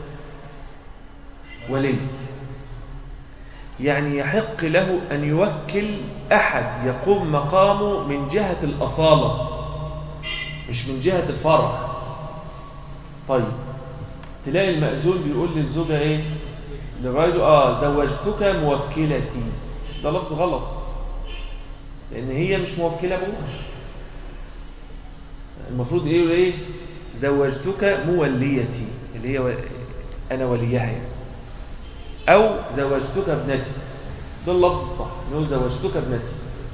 ولي يعني يحق له أن يوكل أحد يقوم مقامه من جهة الأصالة مش من جهة الفرع طيب تلاقي المأذون بيقول للزوجة ايه للراجل اه زوجتك موكلتي ده لفظ غلط لان هي مش موكلة ابوها المفروض ايه ايه زوجتك موليتي اللي هي انا وليها يعني او زوجتك ابنتي ده اللفظ الصح نقول زوجتك ابنتي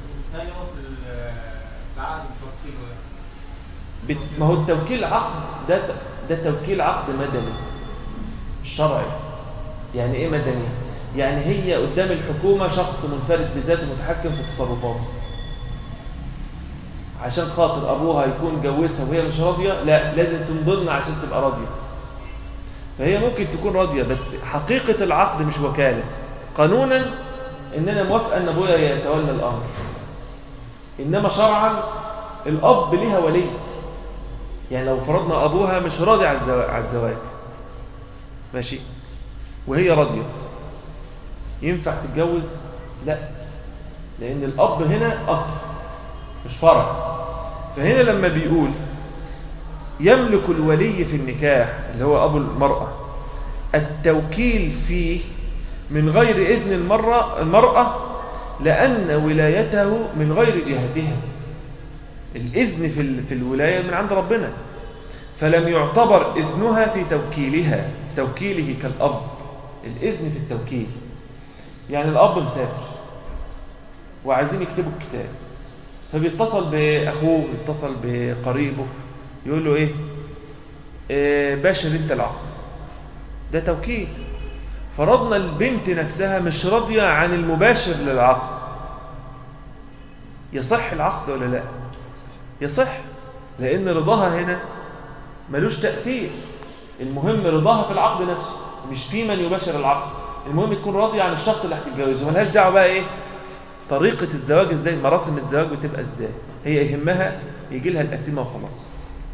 ما هو التوكيل عقد ده ده توكيل عقد مدني شرعي يعني ايه مدني يعني هي قدام الحكومة شخص منفرد بذاته متحكم في تصرفاته عشان خاطر ابوها يكون جوزها وهي مش راضية لا لازم تنضلنا عشان تبقى راضية فهي ممكن تكون راضية بس حقيقة العقد مش وكالة قانونا ان انا موافقة ان ابويا يتولى الامر انما شرعا الاب ليها ولي يعني لو فرضنا أبوها مش راضي على الزواج ماشي وهي راضية ينفع تتجوز لا لأن الأب هنا أصل مش فرع فهنا لما بيقول يملك الولي في النكاح اللي هو أبو المرأة التوكيل فيه من غير إذن المرأة, المرأة لأن ولايته من غير جهتها الإذن في في الولاية من عند ربنا فلم يعتبر إذنها في توكيلها توكيله كالأب الإذن في التوكيل يعني الأب مسافر وعايزين يكتبوا الكتاب فبيتصل بأخوه يتصل بقريبه يقول له إيه, إيه باشر أنت العقد ده توكيل فرضنا البنت نفسها مش راضية عن المباشر للعقد يصح العقد ولا لا يصح لأن رضاها هنا ملوش تأثير المهم رضاها في العقد نفسه مش في من يباشر العقد المهم تكون راضية عن الشخص اللي هتتجوزه ملهاش دعوة بقى ايه طريقة الزواج ازاي مراسم الزواج بتبقى ازاي هي يهمها يجي لها القسيمة وخلاص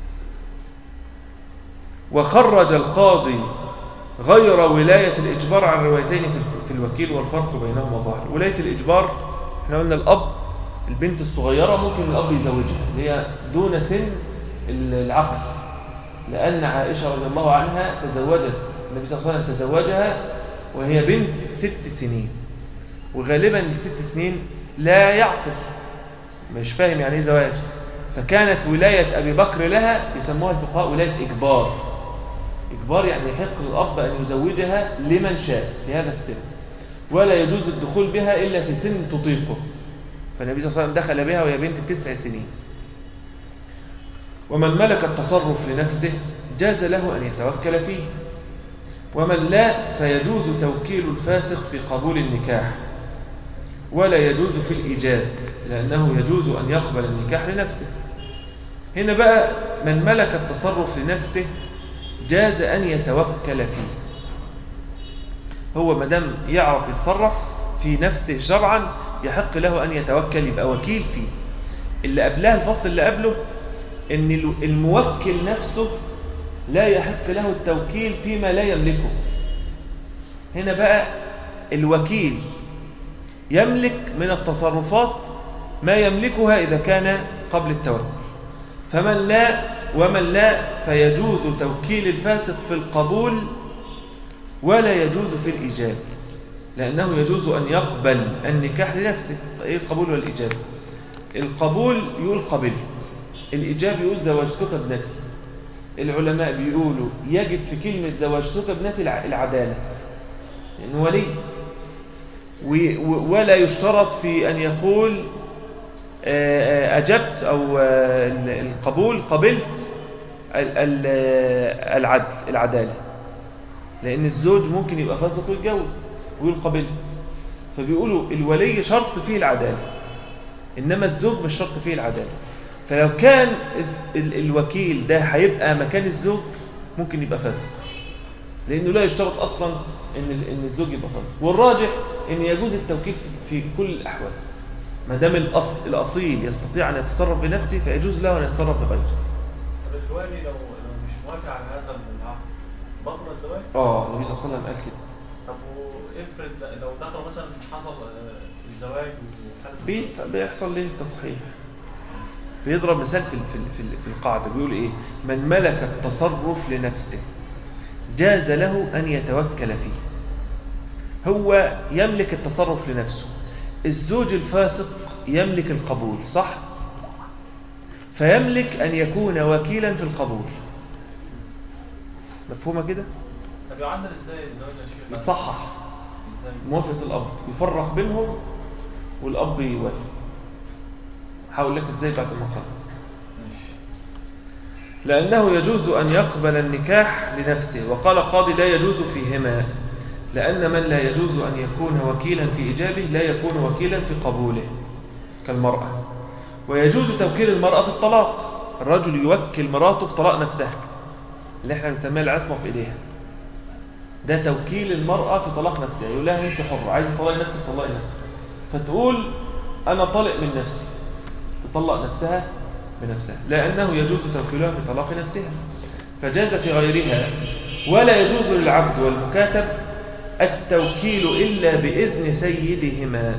وخرج القاضي غير ولاية الإجبار عن روايتين في الوكيل والفرق بينهما ظاهر ولاية الإجبار احنا قلنا الأب البنت الصغيرة ممكن الأب يزوجها اللي هي دون سن العقل لأن عائشة رضي الله عنها تزوجت النبي صلى الله عليه وسلم تزوجها وهي بنت ست سنين وغالبا الست سنين لا يعقل مش فاهم يعني ايه زواج فكانت ولاية أبي بكر لها يسموها الفقهاء ولاية إجبار إجبار يعني يحق للأب أن يزوجها لمن شاء في هذا السن ولا يجوز الدخول بها إلا في سن تطيقه فالنبي صلى الله عليه وسلم دخل بها وهي بنت تسع سنين ومن ملك التصرف لنفسه جاز له أن يتوكل فيه ومن لا فيجوز توكيل الفاسق في قبول النكاح ولا يجوز في الإيجاب لأنه يجوز أن يقبل النكاح لنفسه هنا بقى من ملك التصرف لنفسه جاز أن يتوكل فيه هو مدام يعرف يتصرف في نفسه شرعا يحق له أن يتوكل يبقى وكيل فيه اللي قبلها الفصل اللي قبله ان الموكل نفسه لا يحق له التوكيل فيما لا يملكه هنا بقى الوكيل يملك من التصرفات ما يملكها إذا كان قبل التوكل فمن لا ومن لا فيجوز توكيل الفاسق في القبول ولا يجوز في الإيجاب لأنه يجوز أن يقبل النكاح لنفسه إيه القبول والإيجاب القبول يقول قبلت الإيجاب يقول زوجتك ابنتي العلماء بيقولوا يجب في كلمة زوجتك ابنتي العدالة لأنه ولي ولا يشترط في أن يقول أجبت أو القبول قبلت العدل العدالة لأن الزوج ممكن يبقى فاسق ويتجوز ويقول قبلت فبيقولوا الولي شرط فيه العدالة إنما الزوج مش شرط فيه العدالة فلو كان الوكيل ده هيبقى مكان الزوج ممكن يبقى فاسق لأنه لا يشترط أصلا إن إن الزوج يبقى فاسق والراجح إن يجوز التوكيل في كل الأحوال ما دام الأصل الأصيل يستطيع أن يتصرف بنفسه فيجوز له أن يتصرف بغيره. طب الوالي لو لو مش موافق على هذا العقد بطل الزواج؟ اه النبي صلى الله عليه وسلم قال كده. طب وافرض لو دخلوا مثلا حصل الزواج وحدث بيحصل ليه التصحيح؟ بيضرب مثال في في في, في القاعده بيقول ايه؟ من ملك التصرف لنفسه جاز له ان يتوكل فيه. هو يملك التصرف لنفسه. الزوج الفاسق يملك القبول صح فيملك أن يكون وكيلا في القبول مفهومة كده طب يعدل ازاي الزواج يا شيخ يتصحح ازاي موافقة الأب يفرق بينهم والأب يوافق هقول لك ازاي بعد ما اخلص ماشي لأنه يجوز أن يقبل النكاح لنفسه وقال قاضي لا يجوز فيهما لأن من لا يجوز أن يكون وكيلا في إيجابه لا يكون وكيلا في قبوله كالمرأة ويجوز توكيل المرأة في الطلاق الرجل يوكل مراته في طلاق نفسها اللي احنا بنسميها العصمة في إيديها ده توكيل المرأة في طلاق نفسها يقول لها أنت حرة عايزة تطلقي نفسك تطلقي نفسك فتقول أنا طلق من نفسي تطلق نفسها بنفسها لأنه يجوز توكيلها في طلاق نفسها فجاز في غيرها ولا يجوز للعبد والمكاتب التوكيل إلا بإذن سيدهما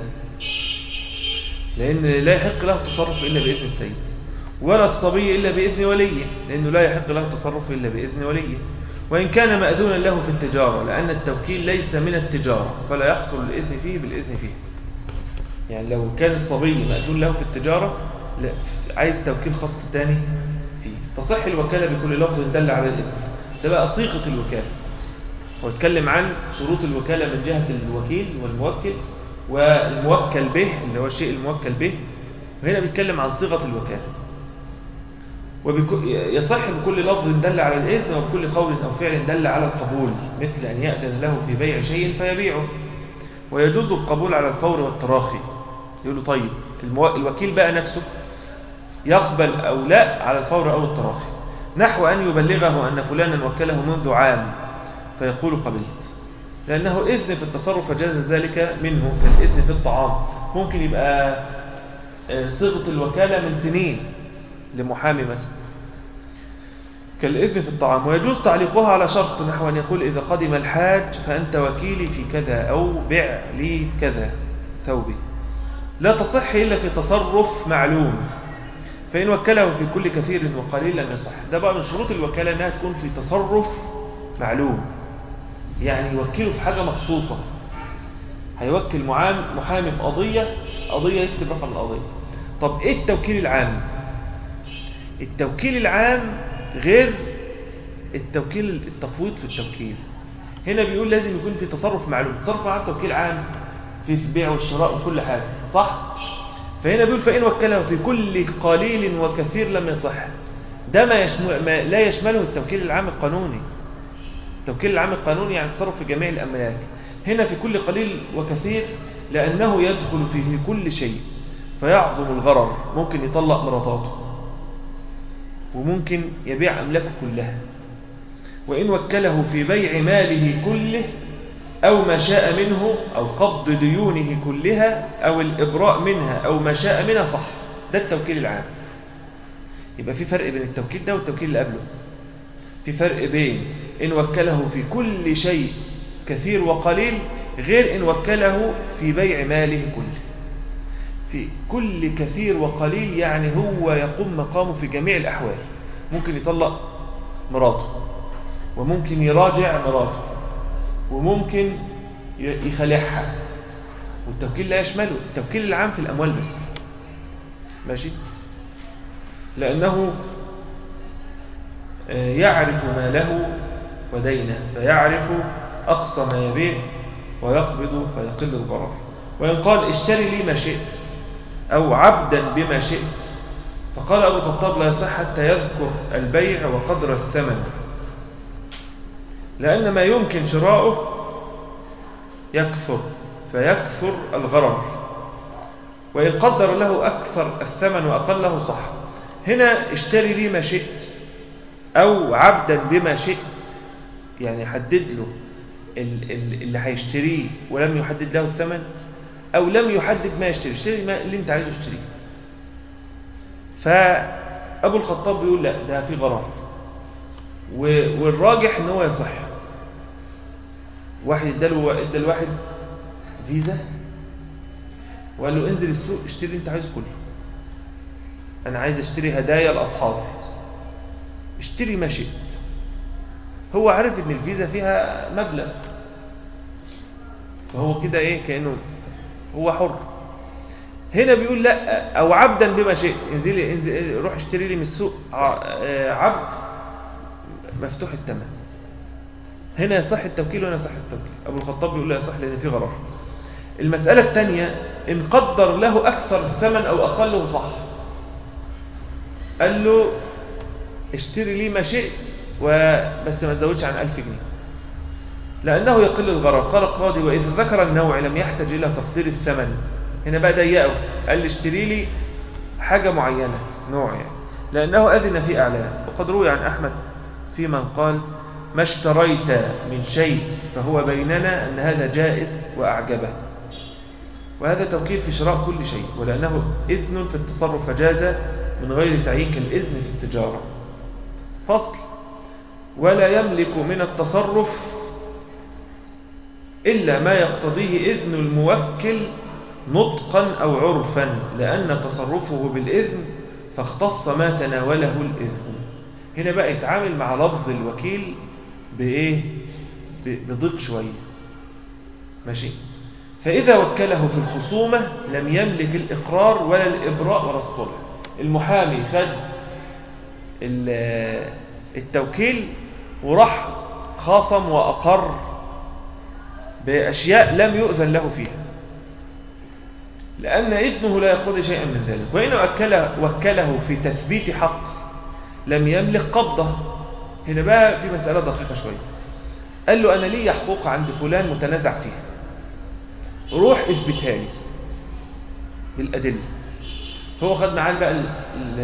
لأن لا يحق له التصرف إلا بإذن السيد ولا الصبي إلا بإذن وليه لأنه لا يحق له التصرف إلا بإذن وليه وإن كان مأذونا له في التجارة لأن التوكيل ليس من التجارة فلا يحصل الإذن فيه بالإذن فيه يعني لو كان الصبي مأذون له في التجارة لا عايز توكيل خاص تاني فيه تصح الوكالة بكل لفظ دل على الإذن ده بقى صيغة الوكالة واتكلم عن شروط الوكالة من جهة الوكيل والموكل والموكل به اللي هو الشيء الموكل به وهنا بيتكلم عن صيغة الوكالة ويصح بكل لفظ دل على الإذن وبكل قول أو فعل دل على القبول مثل أن يأذن له في بيع شيء فيبيعه ويجوز القبول على الفور والتراخي يقول له طيب المو... الوكيل بقى نفسه يقبل أو لا على الفور أو التراخي نحو أن يبلغه أن فلانا وكله منذ عام فيقول قبلت لأنه إذن في التصرف فجاز ذلك منه كالإذن في الطعام ممكن يبقى صيغة الوكالة من سنين لمحامي مثلا كالإذن في الطعام ويجوز تعليقها على شرط نحو أن يقول إذا قدم الحاج فأنت وكيلي في كذا أو بع لي كذا ثوبي لا تصح إلا في تصرف معلوم فإن وكله في كل كثير وقليل لم يصح ده بقى من شروط الوكالة أنها تكون في تصرف معلوم يعني يوكله في حاجة مخصوصة هيوكل محامي في قضية قضية يكتب رقم القضية طب إيه التوكيل العام التوكيل العام غير التوكيل التفويض في التوكيل هنا بيقول لازم يكون في تصرف معلوم تصرف معلوم توكيل عام في البيع والشراء وكل حاجة صح؟ فهنا بيقول فإن وكله في كل قليل وكثير لم يصح ده ما, يشمل ما لا يشمله التوكيل العام القانوني التوكيل العام القانوني يعني تصرف في جميع الأملاك هنا في كل قليل وكثير لأنه يدخل فيه كل شيء فيعظم الغرر ممكن يطلق مراتاته وممكن يبيع أملاكه كلها وإن وكله في بيع ماله كله أو ما شاء منه أو قبض ديونه كلها أو الإبراء منها أو ما شاء منها صح ده التوكيل العام يبقى في فرق بين التوكيل ده والتوكيل اللي قبله في فرق بين إن وكله في كل شيء كثير وقليل غير إن وكله في بيع ماله كله في كل كثير وقليل يعني هو يقوم مقامه في جميع الأحوال ممكن يطلق مراته وممكن يراجع مراته وممكن يخلعها والتوكيل لا يشمله التوكيل العام في الأموال بس ماشي لأنه يعرف ما له ودينه فيعرف أقصى ما يبيع ويقبض فيقل الغرر وإن قال اشتري لي ما شئت أو عبدا بما شئت فقال أبو الخطاب لا يصح حتى يذكر البيع وقدر الثمن لأن ما يمكن شراؤه يكثر فيكثر الغرر وإن قدر له أكثر الثمن وأقله صح هنا اشتري لي ما شئت أو عبدا بما شئت يعني حدد له اللي هيشتريه ولم يحدد له الثمن أو لم يحدد ما يشتري اشتري ما اللي انت عايزه اشتريه فأبو الخطاب بيقول لا ده في غرار والراجح ان هو يصح واحد اداله ادى الواحد فيزا وقال له انزل السوق اشتري انت عايزه كله انا عايز اشتري هدايا لاصحابي اشتري ما شئت هو عارف ان الفيزا فيها مبلغ فهو كده ايه كانه هو حر هنا بيقول لا او عبدا بما شئت انزلي انزل روح اشتري لي من السوق عبد مفتوح الثمن هنا يصح التوكيل وهنا يصح التوكيل ابو الخطاب بيقول لا يصح لان في غرر المساله الثانيه ان قدر له اكثر الثمن او اقله صح قال له اشتري لي ما شئت وبس ما تزودش عن 1000 جنيه لأنه يقل الغرر قال القاضي وإذا ذكر النوع لم يحتج إلى تقدير الثمن هنا بقى ضيقه قال لي اشتري لي حاجة معينة نوع يعني لأنه أذن في إعلان وقد روي عن أحمد في من قال ما اشتريت من شيء فهو بيننا أن هذا جائز وأعجبه وهذا توكيل في شراء كل شيء ولأنه إذن في التصرف فجاز من غير تعيين كالإذن في التجارة فصل ولا يملك من التصرف إلا ما يقتضيه إذن الموكل نطقا أو عرفا لأن تصرفه بالإذن فاختص ما تناوله الإذن هنا بقى يتعامل مع لفظ الوكيل بإيه؟ بضيق شوية ماشي فإذا وكله في الخصومة لم يملك الإقرار ولا الإبراء ولا الصلح المحامي خد التوكيل وراح خاصم وأقر بأشياء لم يؤذن له فيها لأن إذنه لا يقتضي شيئا من ذلك وإن وكله, وكله في تثبيت حق لم يملك قبضه هنا بقى في مسألة دقيقة شوية قال له أنا لي حقوق عند فلان متنازع فيها روح اثبتها لي بالأدلة هو خد معاه بقى ال ال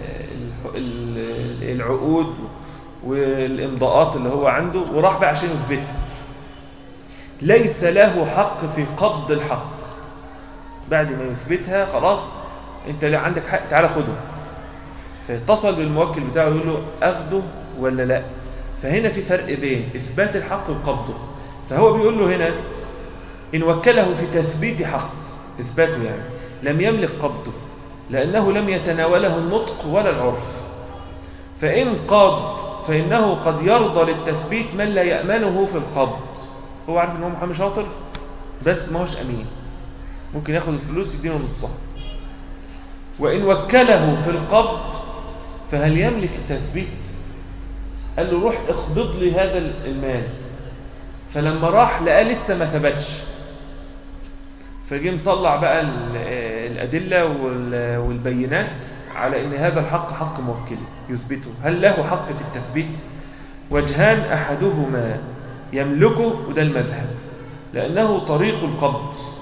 ال العقود والإمضاءات اللي هو عنده وراح بقى عشان يثبتها ليس له حق في قبض الحق بعد ما يثبتها خلاص انت اللي عندك حق تعالى خده فيتصل بالموكل بتاعه يقول له اخده ولا لا فهنا في فرق بين اثبات الحق وقبضه فهو بيقول له هنا ان وكله في تثبيت حق اثباته يعني لم يملك قبضه لانه لم يتناوله النطق ولا العرف فان قاد فانه قد يرضى للتثبيت من لا يامنه في القبض هو عارف ان هو محامي شاطر بس ما هوش امين ممكن ياخد الفلوس يديله نصها وان وكله في القبض فهل يملك التثبيت قال له روح اقبض لي هذا المال فلما راح لقاه لسه ما ثبتش فجه مطلع بقى الادله والبينات على ان هذا الحق حق موكله يثبته هل له حق في التثبيت وجهان احدهما يملكه وده المذهب لأنه طريق القبض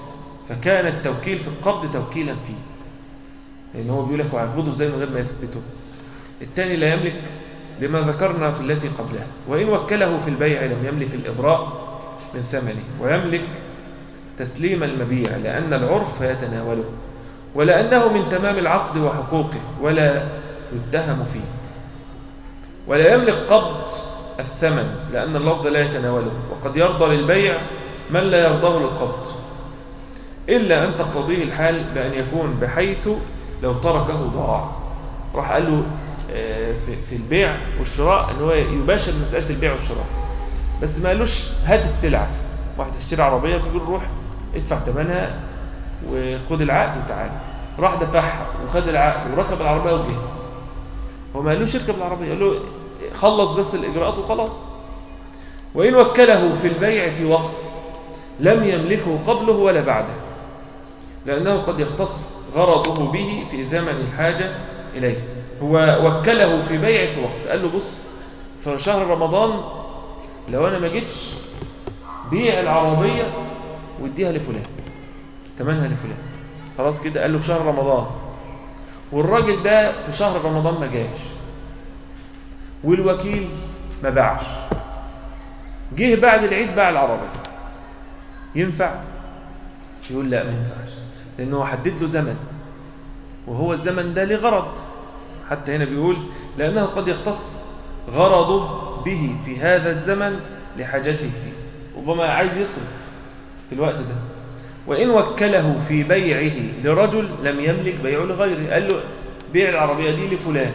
فكان التوكيل في القبض توكيلا فيه لأن هو بيقول لك وهيقبضه ازاي من غير ما يثبته الثاني لا يملك لما ذكرنا في التي قبلها وإن وكله في البيع لم يملك الإبراء من ثمنه ويملك تسليم المبيع لأن العرف يتناوله ولأنه من تمام العقد وحقوقه ولا يتهم فيه ولا يملك قبض الثمن لأن اللفظ لا يتناوله وقد يرضى للبيع من لا يرضاه للقبض إلا أن تقتضيه الحال بأن يكون بحيث لو تركه ضاع راح قال له آه، في في البيع والشراء ان هو يباشر مسألة البيع والشراء بس ما قالوش هات السلعة واحد هيشتري عربية فيقول روح ادفع ثمنها وخد العقد وتعالى راح دفعها وخد العقد وركب العربية وجه هو ما قالوش اركب العربية قال له خلص بس الإجراءات وخلاص وإن وكله في البيع في وقت لم يملكه قبله ولا بعده لأنه قد يختص غرضه به في زمن الحاجة إليه هو وكله في بيع في وقت قال له بص في شهر رمضان لو أنا ما جيتش بيع العربية واديها لفلان تمنها لفلان خلاص كده قال له في شهر رمضان والراجل ده في شهر رمضان ما جاش والوكيل ما باعش جه بعد العيد باع العربية ينفع يقول لا ما ينفعش لأنه حدد له زمن وهو الزمن ده لغرض حتى هنا بيقول لأنه قد يختص غرضه به في هذا الزمن لحاجته فيه ربما عايز يصرف في الوقت ده وإن وكله في بيعه لرجل لم يملك بيعه لغيره قال له بيع العربية دي لفلان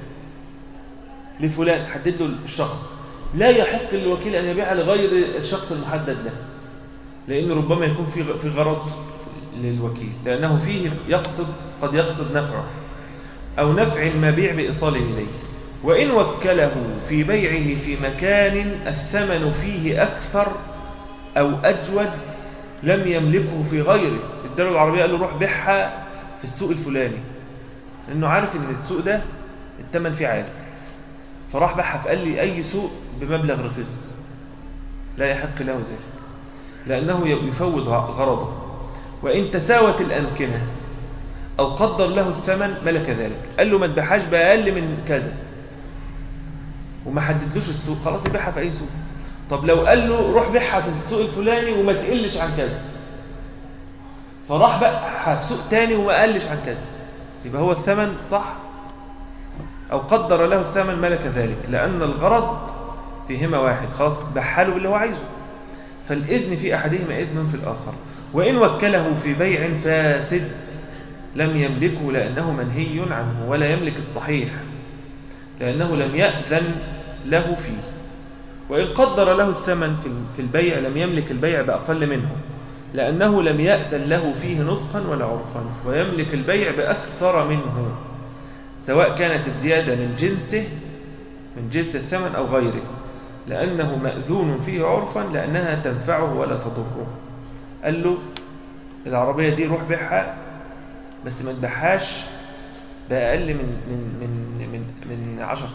لفلان حدد له الشخص لا يحق للوكيل أن يبيعها لغير الشخص المحدد له لأن ربما يكون في في غرض للوكيل لأنه فيه يقصد قد يقصد نفعه أو نفع المبيع بإيصاله إليه وإن وكله في بيعه في مكان الثمن فيه أكثر أو أجود لم يملكه في غيره الدولة العربية قال له روح بيعها في السوق الفلاني لأنه عارف إن السوق ده الثمن فيه عالي فراح بيعها فقال لي أي سوق بمبلغ رخيص لا يحق له ذلك لأنه يفوض غرضه وإن تساوت الأمكنة أو قدر له الثمن ملك ذلك قال له ما تبيعهاش بأقل من كذا وما حددلوش السوق خلاص يبيعها في أي سوق طب لو قال له روح بيعها في السوق الفلاني وما تقلش عن كذا فراح بقى في سوق تاني وما قلش عن كذا يبقى هو الثمن صح أو قدر له الثمن ملك ذلك لأن الغرض فيهما واحد خلاص بحاله باللي هو عايزه فالإذن في أحدهما إذن في الآخر وإن وكله في بيع فاسد لم يملكه لأنه منهي عنه ولا يملك الصحيح لأنه لم يأذن له فيه وإن قدر له الثمن في البيع لم يملك البيع بأقل منه لأنه لم يأذن له فيه نطقا ولا عرفا ويملك البيع بأكثر منه سواء كانت الزيادة من جنسه من جنس الثمن أو غيره لأنه مأذون فيه عرفا لأنها تنفعه ولا تضره قال له العربية دي روح بيعها بس ما تبيعهاش بأقل من من من من من 10000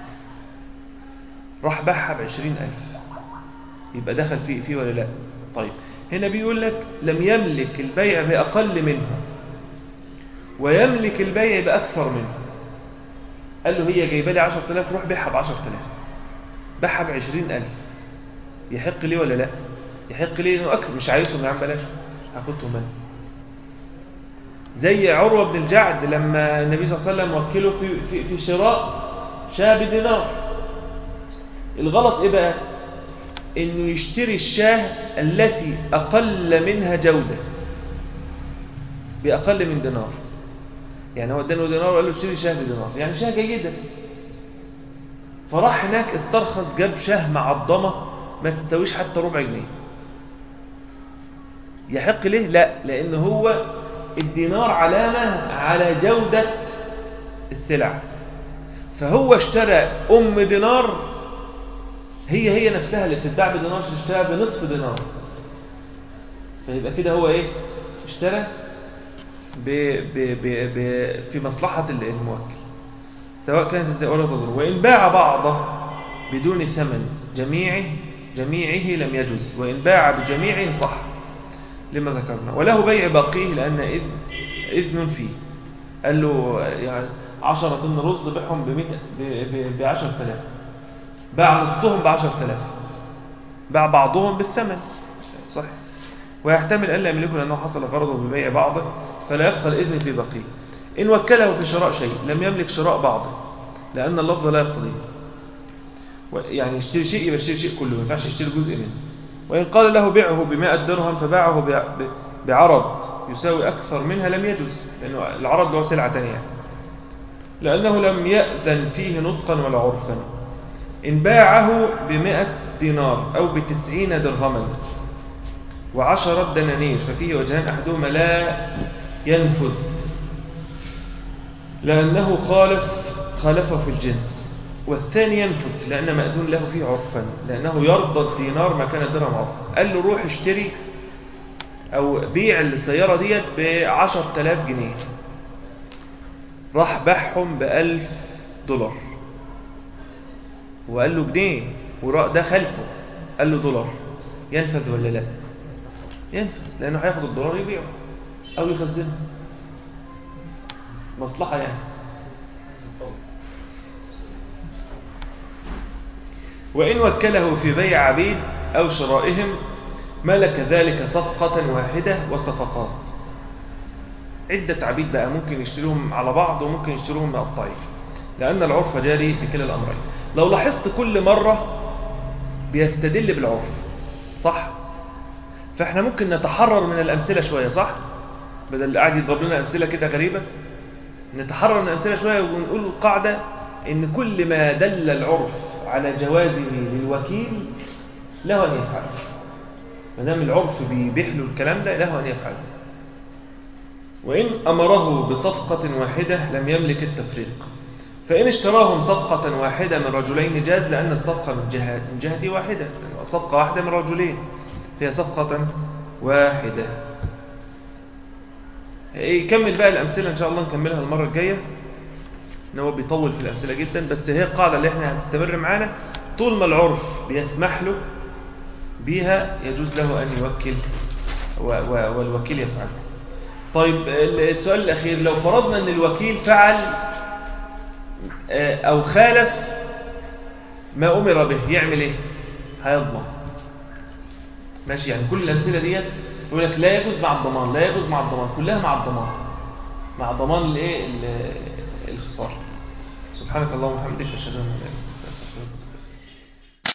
راح باعها ب 20000 يبقى دخل فيه فيه ولا لا طيب هنا بيقول لك لم يملك البيع بأقل منه ويملك البيع بأكثر منه قال له هي جايبه لي 10000 روح بيعها ب 10000 باعها ب 20000 يحق ليه ولا لا يحق ليه انه اكثر مش عايزهم يا عم بلاش هاخدهم انا زي عروه بن الجعد لما النبي صلى الله عليه وسلم وكله في في في شراء شاه بدينار الغلط ايه بقى انه يشتري الشاه التي اقل منها جوده باقل من دينار يعني هو اداله دينار وقال له اشتري شاه بدينار يعني شاه جيده فراح هناك استرخص جاب شاه معضمه ما تساويش حتى ربع جنيه يحق ليه لا لان هو الدينار علامه على جوده السلع فهو اشترى ام دينار هي هي نفسها اللي بتتباع بدينار اشتراها بنصف دينار فيبقى كده هو ايه اشترى ب ب ب ب في مصلحه الموكل سواء كانت ازاي ولا تضر وان باع بعضه بدون ثمن جميعه جميعه لم يجوز وان باع بجميعه صح لما ذكرنا وله بيع باقيه لأن إذن, إذن فيه قال له يعني 10 طن رز بيعهم ب 10000 باع نصهم ب 10000 باع بعضهم بالثمن صح ويحتمل ألا يملكه لأنه حصل غرضه ببيع بعضه فلا يبقى الإذن في بقيه إن وكله في شراء شيء لم يملك شراء بعضه لأن اللفظ لا يقتضيه يعني يشتري شيء يبقى يشتري شيء كله ما ينفعش يشتري جزء منه وإن قال له بيعه بمائة درهم فباعه بع- ب- بعرض يساوي أكثر منها لم يجوز لأنه العرض له سلعة تانية لأنه لم يأذن فيه نطقا ولا عرفا إن باعه بمائة دينار أو بتسعين درهما وعشرة دنانير ففيه وجهان أحدهما لا ينفذ لأنه خالف خالفه في الجنس والثاني ينفذ لأن مأذون له فيه عرفا لأنه يرضى الدينار مكان الدرهم عرفا قال له روح اشتري أو بيع السيارة ديت بعشر تلاف جنيه راح باعهم بألف دولار وقال له جنيه وراء ده خلفه قال له دولار ينفذ ولا لا ينفذ لأنه هياخد الدولار يبيعه أو يخزنه مصلحة يعني وإن وكله في بيع عبيد أو شرائهم ملك ذلك صفقة واحدة وصفقات عدة عبيد بقى ممكن يشتريهم على بعض وممكن يشتريهم مقطعين لأن العرف جاري بكلا الأمرين لو لاحظت كل مرة بيستدل بالعرف صح؟ فإحنا ممكن نتحرر من الأمثلة شوية صح؟ بدل قاعد يضرب لنا أمثلة كده غريبة نتحرر من الأمثلة شوية ونقول قاعدة إن كل ما دل العرف على جوازه للوكيل له أن يفعله ما دام العرف بيبيح له الكلام ده له أن يفعله وإن أمره بصفقة واحدة لم يملك التفريق فإن اشتراهم صفقة واحدة من رجلين جاز لأن الصفقة من جهة من جهة واحدة صفقة واحدة من رجلين فهي صفقة واحدة يكمل بقى الأمثلة إن شاء الله نكملها المرة الجاية إن هو بيطول في الأمثلة جدا بس هي القاعدة اللي احنا هتستمر معانا طول ما العرف بيسمح له بيها يجوز له أن يوكل و و والوكيل يفعل طيب السؤال الأخير لو فرضنا أن الوكيل فعل أو خالف ما أمر به يعمل إيه؟ هيضمن ماشي يعني كل الأمثلة ديت يقول لك لا يجوز مع الضمان لا يجوز مع الضمان كلها مع الضمان مع ضمان الايه الخساره سبحانك اللهم وبحمدك اشهد ان لا اله الا انت